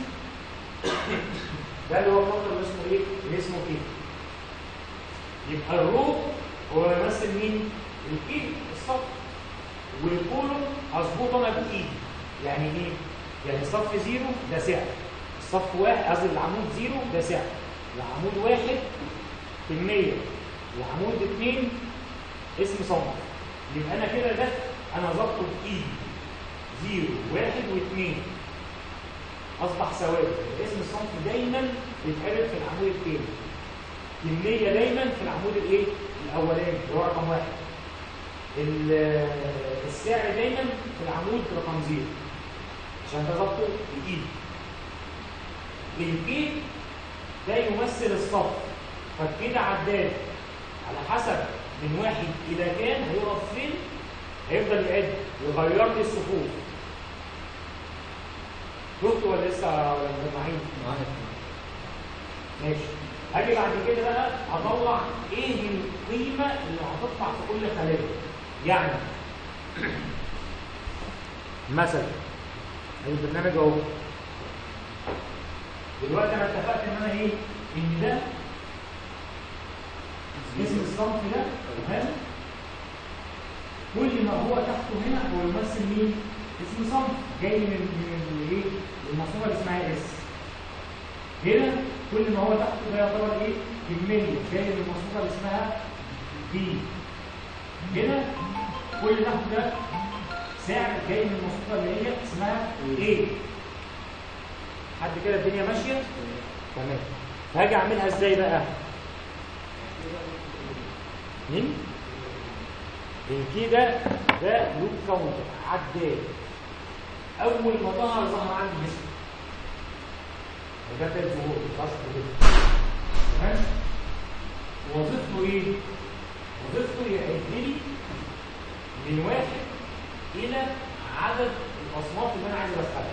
S1: ده اللي هو الكاونتر اللي اسمه ايه؟ اللي اسمه كده يبقى الرو هو يمثل مين؟ الكي الصف والكولوم هظبطه انا بايدي يعني ايه؟ يعني صف زيرو ده سعر الصف واحد قصدي العمود زيرو ده سعر العمود واحد كمية العمود اتنين اسم صنف يبقى انا كده ده انا ظبطه بايدي زيرو واحد واثنين اصبح ثوابت اسم الصنف دايما بيتعرض في العمود الثاني كمية دايما في العمود الايه؟ الاولاني اللي هو رقم واحد ال- السعر دايما في العمود رقم زيرو عشان ده ظبطه بايدي الكيد ده يمثل الصف فالكيد عداد على حسب من واحد الى كام هيقف فين هيفضل يعد ويغير لي الصفوف شفتوا ولا لسه مجمعين؟ ماشي هاجي بعد كده بقى هطلع ايه القيمه اللي هتطلع في كل خليه يعني مثلا البرنامج اهو دلوقتي انا اتفقت ان انا ايه ان ده اسم الصنف ده تمام كل ما هو تحته هنا هو يمثل مين اسم صنف جاي من من ايه المصفوفه اللي اسمها اس هنا كل ما هو تحته ده يعتبر ايه كميه جاي من المصفوفه اللي اسمها بي هنا كل اللي تحته ده سعر جاي من المصفوفه اللي هي اسمها ايه حد كده الدنيا ماشيه تمام هاجي اعملها ازاي بقى مين الكي ده ده لوب كاونتر عداد اول ما ظهر ظهر عندي اسم وده تاني ظهور خلاص كده تمام وظيفته ايه وظيفته يعد لي من واحد الى عدد الاصناف اللي انا عايز ادخلها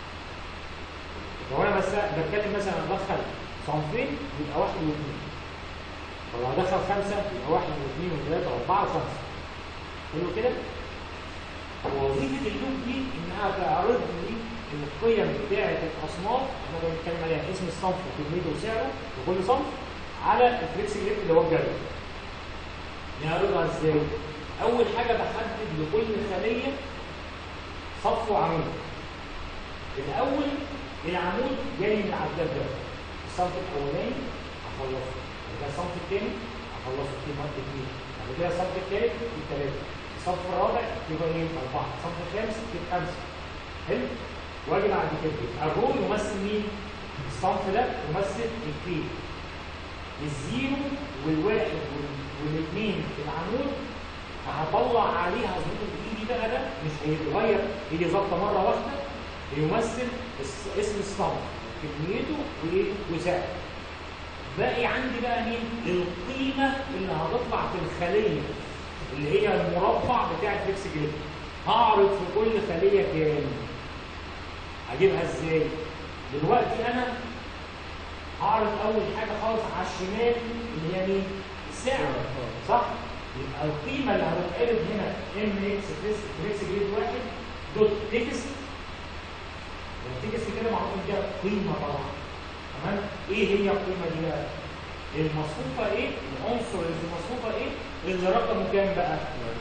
S1: لو انا بس بتكلم مثلا ادخل صنفين يبقى واحد واثنين طب لو ادخل خمسه يبقى واحد واثنين وثلاثه واربعه وخمسه حلو كده؟ وظيفه اللوب دي انها تعرض لي القيم بتاعه الاصناف احنا بنتكلم عليها اسم الصنف وكميته وسعره وكل صنف على الفليكس جريد اللي هو الجدول. نعرضها ازاي؟ اول حاجه بحدد لكل خليه صف وعمود الاول العمود جاي من العداد ده الصف الاولاني اخلصه بعد كده الصف الثاني اخلصه في مره اثنين بعد كده الصف الثالث في ثلاثه الصف الرابع يبقى ايه اربعه الصف الخامس في خمسه حلو واجي بعد كده يبقى الرو يمثل مين؟ الصنف ده يمثل الكي الزيرو والواحد وال- والاثنين في العمود هطلع عليها ظبط الايدي بقى ده مش هيتغير هي ظابطه مره واحده بيمثل الس- اسم الصنف كميته وايه وسعره باقي عندي بقى مين القيمه اللي هتطلع في الخليه اللي هي المربع بتاع الفليكس جريد هعرض في كل خليه كام هجيبها ازاي دلوقتي انا هعرض اول حاجه خالص على الشمال اللي هي مين السعر صح يبقى القيمه اللي هتتعرض هنا ام اكس فليكس جريد واحد دوت تكست التكست كده معروف ان ده قيمه طبعا تمام ايه هي القيمه دي بقى المصفوفه ايه العنصر اللي في المصفوفه ايه اللي رقمه كام بقى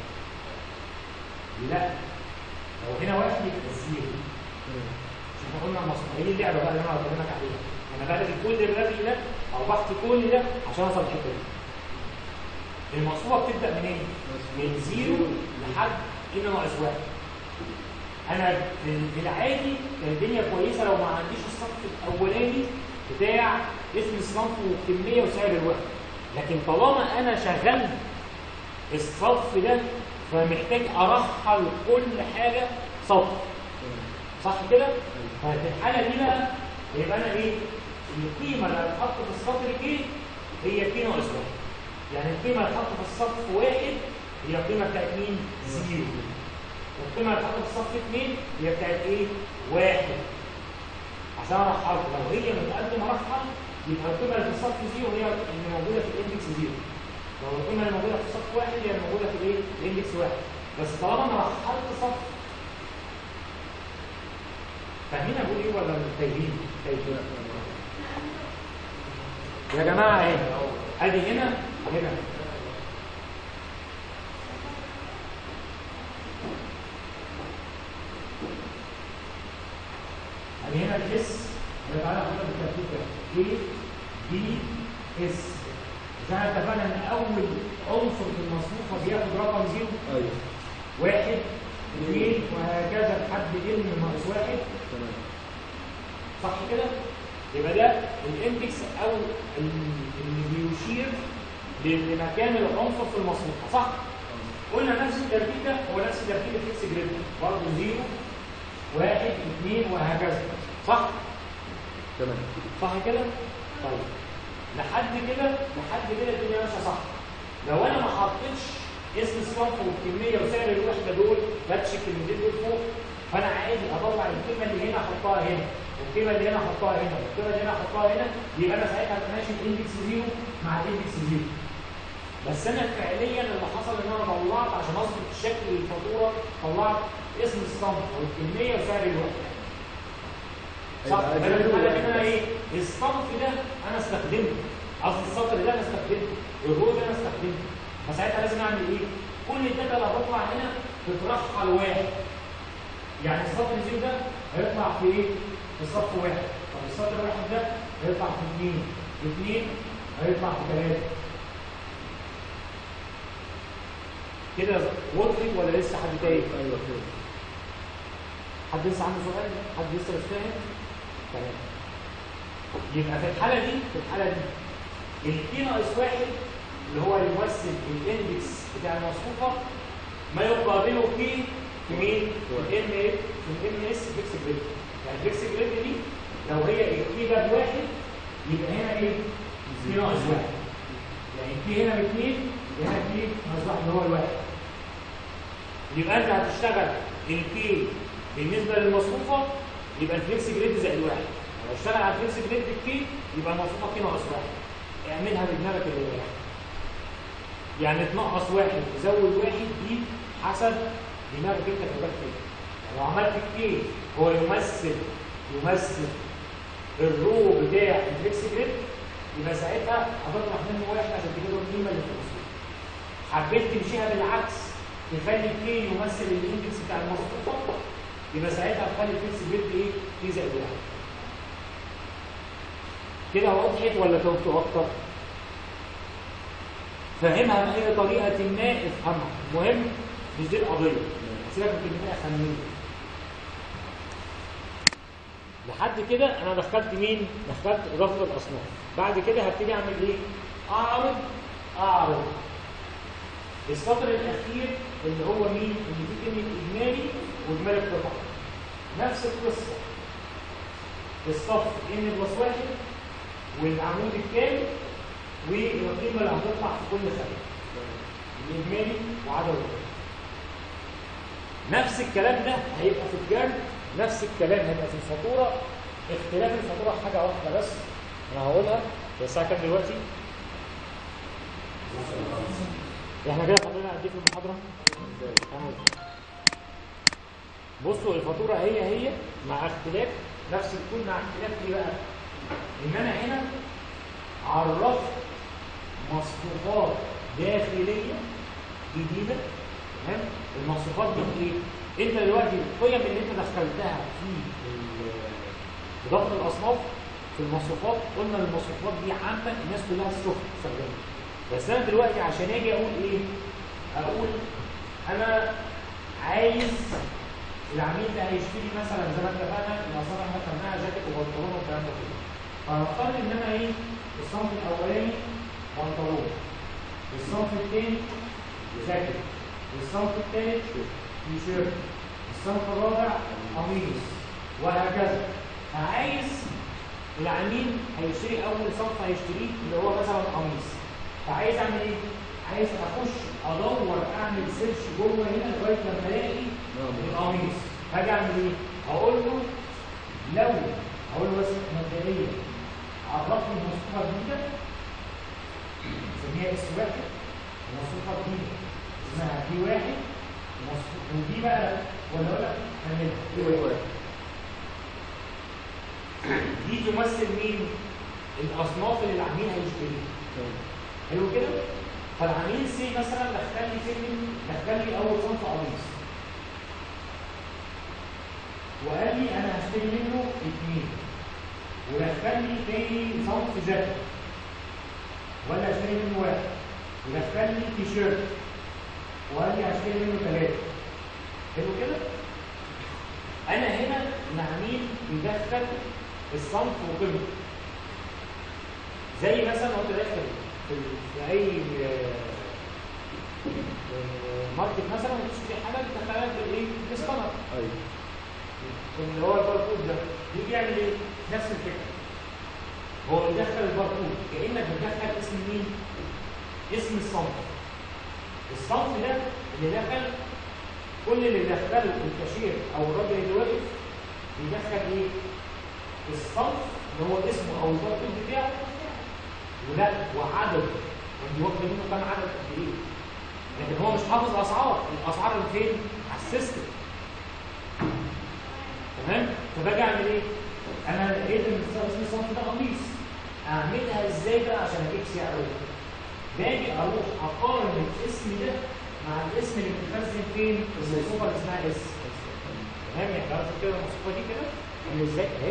S1: لا لو هنا واحد يبقى زيرو مش احنا قلنا المصفوفه هي اللعبه بقى اللي انا بكلمك عليها انا بلغي كل الرغي ده او بحث كل ده عشان اوصل الحته دي المصفوفه بتبدا منين؟ من زيرو لحد ان ناقص واحد انا في- في العادي كان الدنيا كويسه لو ما عنديش الصف الاولاني بتاع اسم الصنف والكميه وسعر الوحده لكن طالما انا شغلت الصف ده فمحتاج ارحل كل حاجه صف صح كده؟ ففي الحاله دي بقى يبقى انا ايه؟ القيمه اللي هتتحط في السطر دي هي كي ناقص واحد يعني القيمه اللي هتتحط في الصف واحد هي القيمه بتاعت مين؟ زيرو والقيمه اللي هتتحط في الصف اثنين هي بتاعت ايه؟ واحد عشان ارحل لو هي متقدمه ارحل يبقى القيمه اللي في الصف زيرو هي اللي موجوده في الاندكس زيرو لو القيمه اللي موجوده في الصف واحد هي اللي موجوده في الايه؟ الاندكس واحد بس طالما انا رحلت صف فاهمين اقول ايه ولا مش تايهين؟ تايهين يا جماعه اهي ادي هنا هنا ادي هنا الاس تعالى ناخدها بالترتيب كده اي بي اس زي ما اتفقنا ان اول عنصر في المصفوفه بياخد رقم زيرو
S2: ايوه
S1: واحد اثنين وهكذا لحد ان ناقص واحد
S2: تمام
S1: صح كده؟ يبقى ده الاندكس او ال- اللي بيشير ل- لمكان العنصر في المصفوفه صح؟ قلنا نفس الترتيب ده هو نفس ترتيب الفيكس جريد برضه زيرو واحد اثنين وهكذا صح؟
S2: تمام
S1: صح كده؟ طيب لحد كده لحد كده الدنيا ماشيه صح لو انا ما حطيتش اسم الصنف والكميه وسعر الوحده دول باتش الكلمتين دول فوق فانا عادي اطلع الكلمه اللي هنا احطها هنا والكلمه اللي هنا احطها هنا والكلمه اللي هنا احطها هنا يبقى انا ساعتها هبقى ماشي الاندكس زيرو مع الاندكس زيرو بس انا فعليا اللي حصل ان انا طلعت عشان اظبط شكل الفاتوره طلعت اسم الصنف والكميه وسعر الوحده صح
S2: هيبقى
S1: بدل
S2: زيرو
S1: الحاله
S2: واحد
S1: هنا
S2: بس.
S1: ايه الصنف ده انا استخدمته قصدي السطر ده انا استخدمته الرو ده انا استخدمته فساعتها لازم اعمل ايه كل الداتا اللي هتطلع هنا تترحل واحد يعني السطر زيرو ده هيطلع في ايه في صف واحد طب السطر واحد ده هيطلع في اثنين في اثنين هيطلع في ثلاثه كده وضحت ولا لسه حد تايه
S2: ايوه كده
S1: حد لسه عنده سؤال حد لسه مش فاهم تمام يبقى في الحاله دي في الحاله دي الكي ناقص واحد اللي هو يمثل الاندكس بتاع المصفوفه ما يقابله كي في مين؟ في الام في الام اس فيكس جريد يعني الفيكس جريد دي لو هي الكي ده بواحد يبقى هنا ايه؟ كي ناقص واحد يعني الكي هنا باثنين يبقى هنا كي ناقص واحد اللي هو الواحد يبقى انت هتشتغل الكي بالنسبه للمصفوفه يبقى الفليكس جريد زائد واحد لو اشتغل على الفليكس جريد بالكي يبقى المصفوفه كي ناقص واحد اعملها بدماغك اللي هي يعني تنقص واحد تزود واحد دي حسب دماغك انت في بالك كده يعني لو عملت كي هو يمثل يمثل الرو بتاع الفليكس جريد يبقى ساعتها هتطرح منه واحد عشان تجيب له القيمه اللي في المصفوفه حبيت تمشيها بالعكس تخلي كي يمثل الاندكس بتاع المصفوفه يبقى ساعتها تخلي الفيكس جريد ايه؟ كي زائد واحد. كده وضحت ولا توتوا اكتر؟ فاهمها باي طريقه ما افهمها، المهم مش دي القضيه. سيبك من كلمه خمين. لحد كده انا دخلت مين؟ دخلت اضافه الاصناف. بعد كده هبتدي اعمل ايه؟ اعرض اعرض السطر الاخير اللي هو مين؟ اللي فيه كلمه اجمالي واجمالي القطع. نفس القصه. الصف ان بلس واحد والعمود الكامل والقيمه اللي هتطلع في كل سنه. الاجمالي وعدد القطع. نفس الكلام ده هيبقى في الجرد نفس الكلام هيبقى في الفاتوره اختلاف الفاتوره في حاجه واحده بس انا هقولها هي الساعه كام دلوقتي؟ احنا كده فاضلنا قد ايه في المحاضره؟ خمس. بصوا الفاتوره هي هي مع اختلاف نفس الكل مع اختلاف ايه بقى؟ ان انا هنا عرفت مصفوفات داخليه جديده تمام؟ المصفوفات دي ايه؟ انت دلوقتي القيم اللي انت دخلتها في ال- اضافه الاصناف في المصفوفات قلنا المصفوفات دي عامه الناس كلها السخن تستخدمها بس انا دلوقتي عشان اجي اقول ايه؟ اقول انا عايز العميل ده هيشتري مثلا زي ما اتفقنا الاصناف احنا خدناها جاكيت وبنطلون والكلام ده كله فهنفترض ان انا ايه؟ الصنف الاولاني بنطلون الصنف الثاني جاكيت الصنف الثالث تي شيرت الصنف الرابع قميص وهكذا فعايز العميل هيشتري اول صنف هيشتريه اللي هو مثلا قميص فعايز اعمل ايه؟ عايز اخش ادور اعمل سيرش جوه هنا لغايه لما الاقي القميص هاجي اعمل ايه؟ اقول له لو اقول له بس مبدئيا عرفني المصفوفه جديده نسميها اس واحد المصفوفه جديده اسمها دي واحد مصفوف ودي بقى ولا ولا هنعملها دي واحد دي تمثل مين؟ الاصناف اللي العميل هيشتريها حلو كده؟ فالعميل سي مثلا دخل لي كلمه دخل لي اول صنف قميص وقال لي انا هشتري منه اثنين ودخل لي تاني صنف جاكيت ولا هشتري منه واحد ودخل لي تي شيرت وقال لي هشتري منه ثلاثه حلو كده؟ انا هنا العميل بيدخل الصنف وقيمته زي مثلا لو انت داخل في في اي آه، آه، ماركت مثلا وتشتري حاجه بتدخلها بالايه؟ بالسكانر
S2: ايوه
S1: اللي هو الباركود ده يجي يعمل ايه؟ نفس الفكره هو بيدخل الباركود كانك بتدخل اسم مين؟ اسم الصنف الصنف ده اللي دخل كل اللي دخله الكاشير او الراجل اللي واقف بيدخل ايه؟ الصنف اللي هو اسمه او الباركود بتاعه ولا وعدده يعني واخد منه كام عدد قد ايه؟ لكن هو مش حافظ اسعار الاسعار اللي فين؟ على السيستم تمام فباجي اعمل ايه انا لقيت ان اسم الصنف ده قميص اعملها ازاي بقى عشان اجيب سعره باجي اروح اقارن الاسم ده مع الاسم اللي متخزن فين المصفوفه اللي اسمها اس تمام يعني عرفت كده المصفوفه دي كده عامل ازاي اهي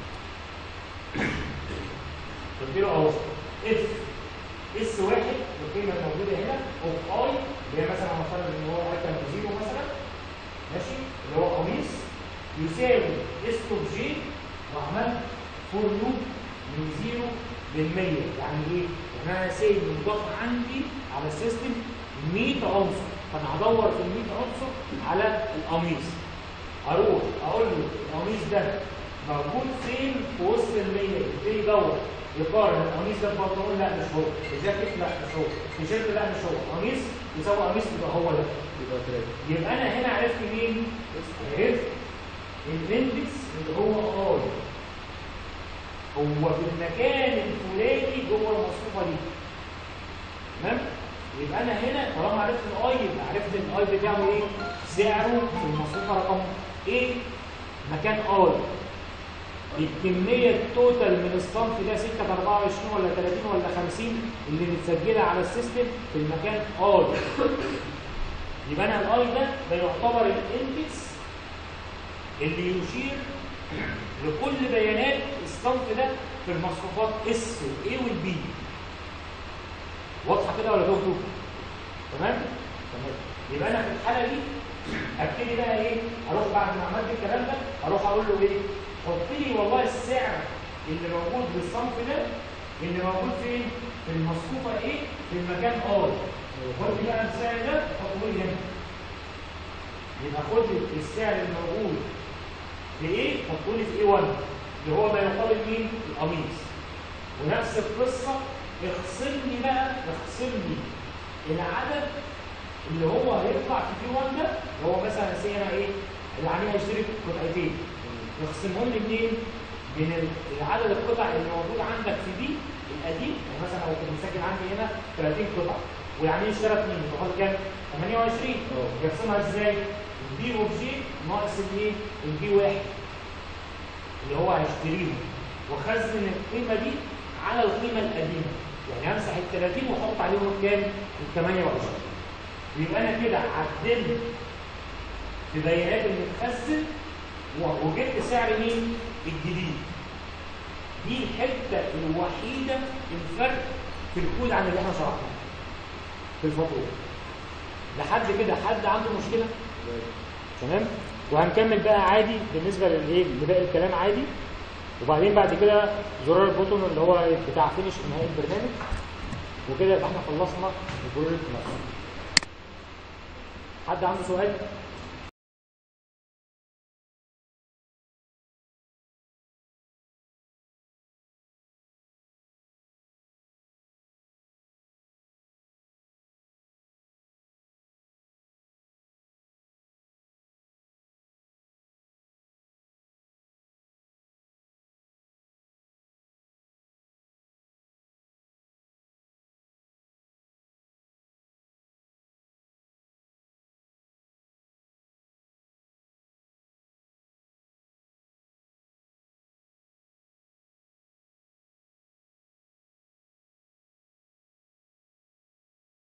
S1: قلت له اهو اف اس واحد القيمه الموجوده هنا اوف اي اللي هي مثلا هنفترض ان هو ايتم زيرو مثلا ماشي اللي هو قميص يساوي اس اوف جي وعملت فور لوب من زيرو لل 100 يعني ايه؟ يعني انا سايب مضاف عندي على السيستم 100 عنصر فانا هدور في ال 100 عنصر على القميص اروح اقول له القميص ده موجود فين في وسط ال 100 يبتدي يدور يقارن القميص ده ببنطلون لا مش هو الجاكيت لا مش هو التيشيرت لا مش هو قميص يساوي قميص يبقى هو ده
S2: يبقى ثلاثة
S1: يبقى انا هنا عرفت مين؟ عرفت الاندكس اللي هو ار هو في المكان الفلاني جوه المصفوفه دي تمام؟ يبقى انا هنا طالما عرفت الاي يبقى عرفت الاي بتاعه ايه؟ سعره في المصفوفه رقم ايه؟ مكان ار الكمية التوتال من الصنف ده 6 ب 24 ولا 30 ولا 50 اللي متسجلة على السيستم في المكان ار يبقى انا الاي ده ده يعتبر الاندكس اللي يشير لكل بيانات الصنف ده في المصفوفات اس والاي والبي واضحه كده ولا توه تمام تمام يبقى انا في الحاله دي ابتدي بقى ايه اروح بعد ما عملت الكلام ده اروح اقول له ايه حط لي والله السعر اللي موجود بالصنف ده اللي موجود فين في المصفوفه ايه في المكان ار خد لي بقى السعر ده حطه لي هنا يبقى خد لي السعر الموجود في ايه حطه لي في ايه 1 اللي هو ما يقابل مين القميص ونفس القصه اخصم لي بقى اخصم لي العدد اللي هو هيطلع في بي 1 ده اللي هو مثلا سي انا ايه العميل هيشتري قطعتين يخصمهم لي منين؟ من ال- العدد القطع اللي موجود عندك في بي القديم يعني مثلا لو كنت مسجل عندي هنا 30 قطعه والعميل اشترى اثنين يبقى كام؟ 28
S2: اه.
S1: يقسمها ازاي؟ البي اوبجي ناقص الايه؟ البي واحد اللي هو هيشتريهم وخزن القيمه دي على القيمه القديمه يعني همسح ال 30 واحط عليهم كام؟ ال 28 يبقى انا كده عدلت في بيانات المتخزن و- وجبت سعر مين؟ الجديد. دي الحته الوحيده الفرق في الكود عن اللي احنا شرحناه في الفاتوره. لحد كده حد عنده مشكله؟ تمام؟ وهنكمل بقى عادي بالنسبه للايه؟ لباقي الكلام عادي وبعدين بعد كده زرار البوتون اللي هو بتاع فينش نهايه البرنامج وكده يبقى احنا خلصنا البروجكت نفسه. حد عنده سؤال؟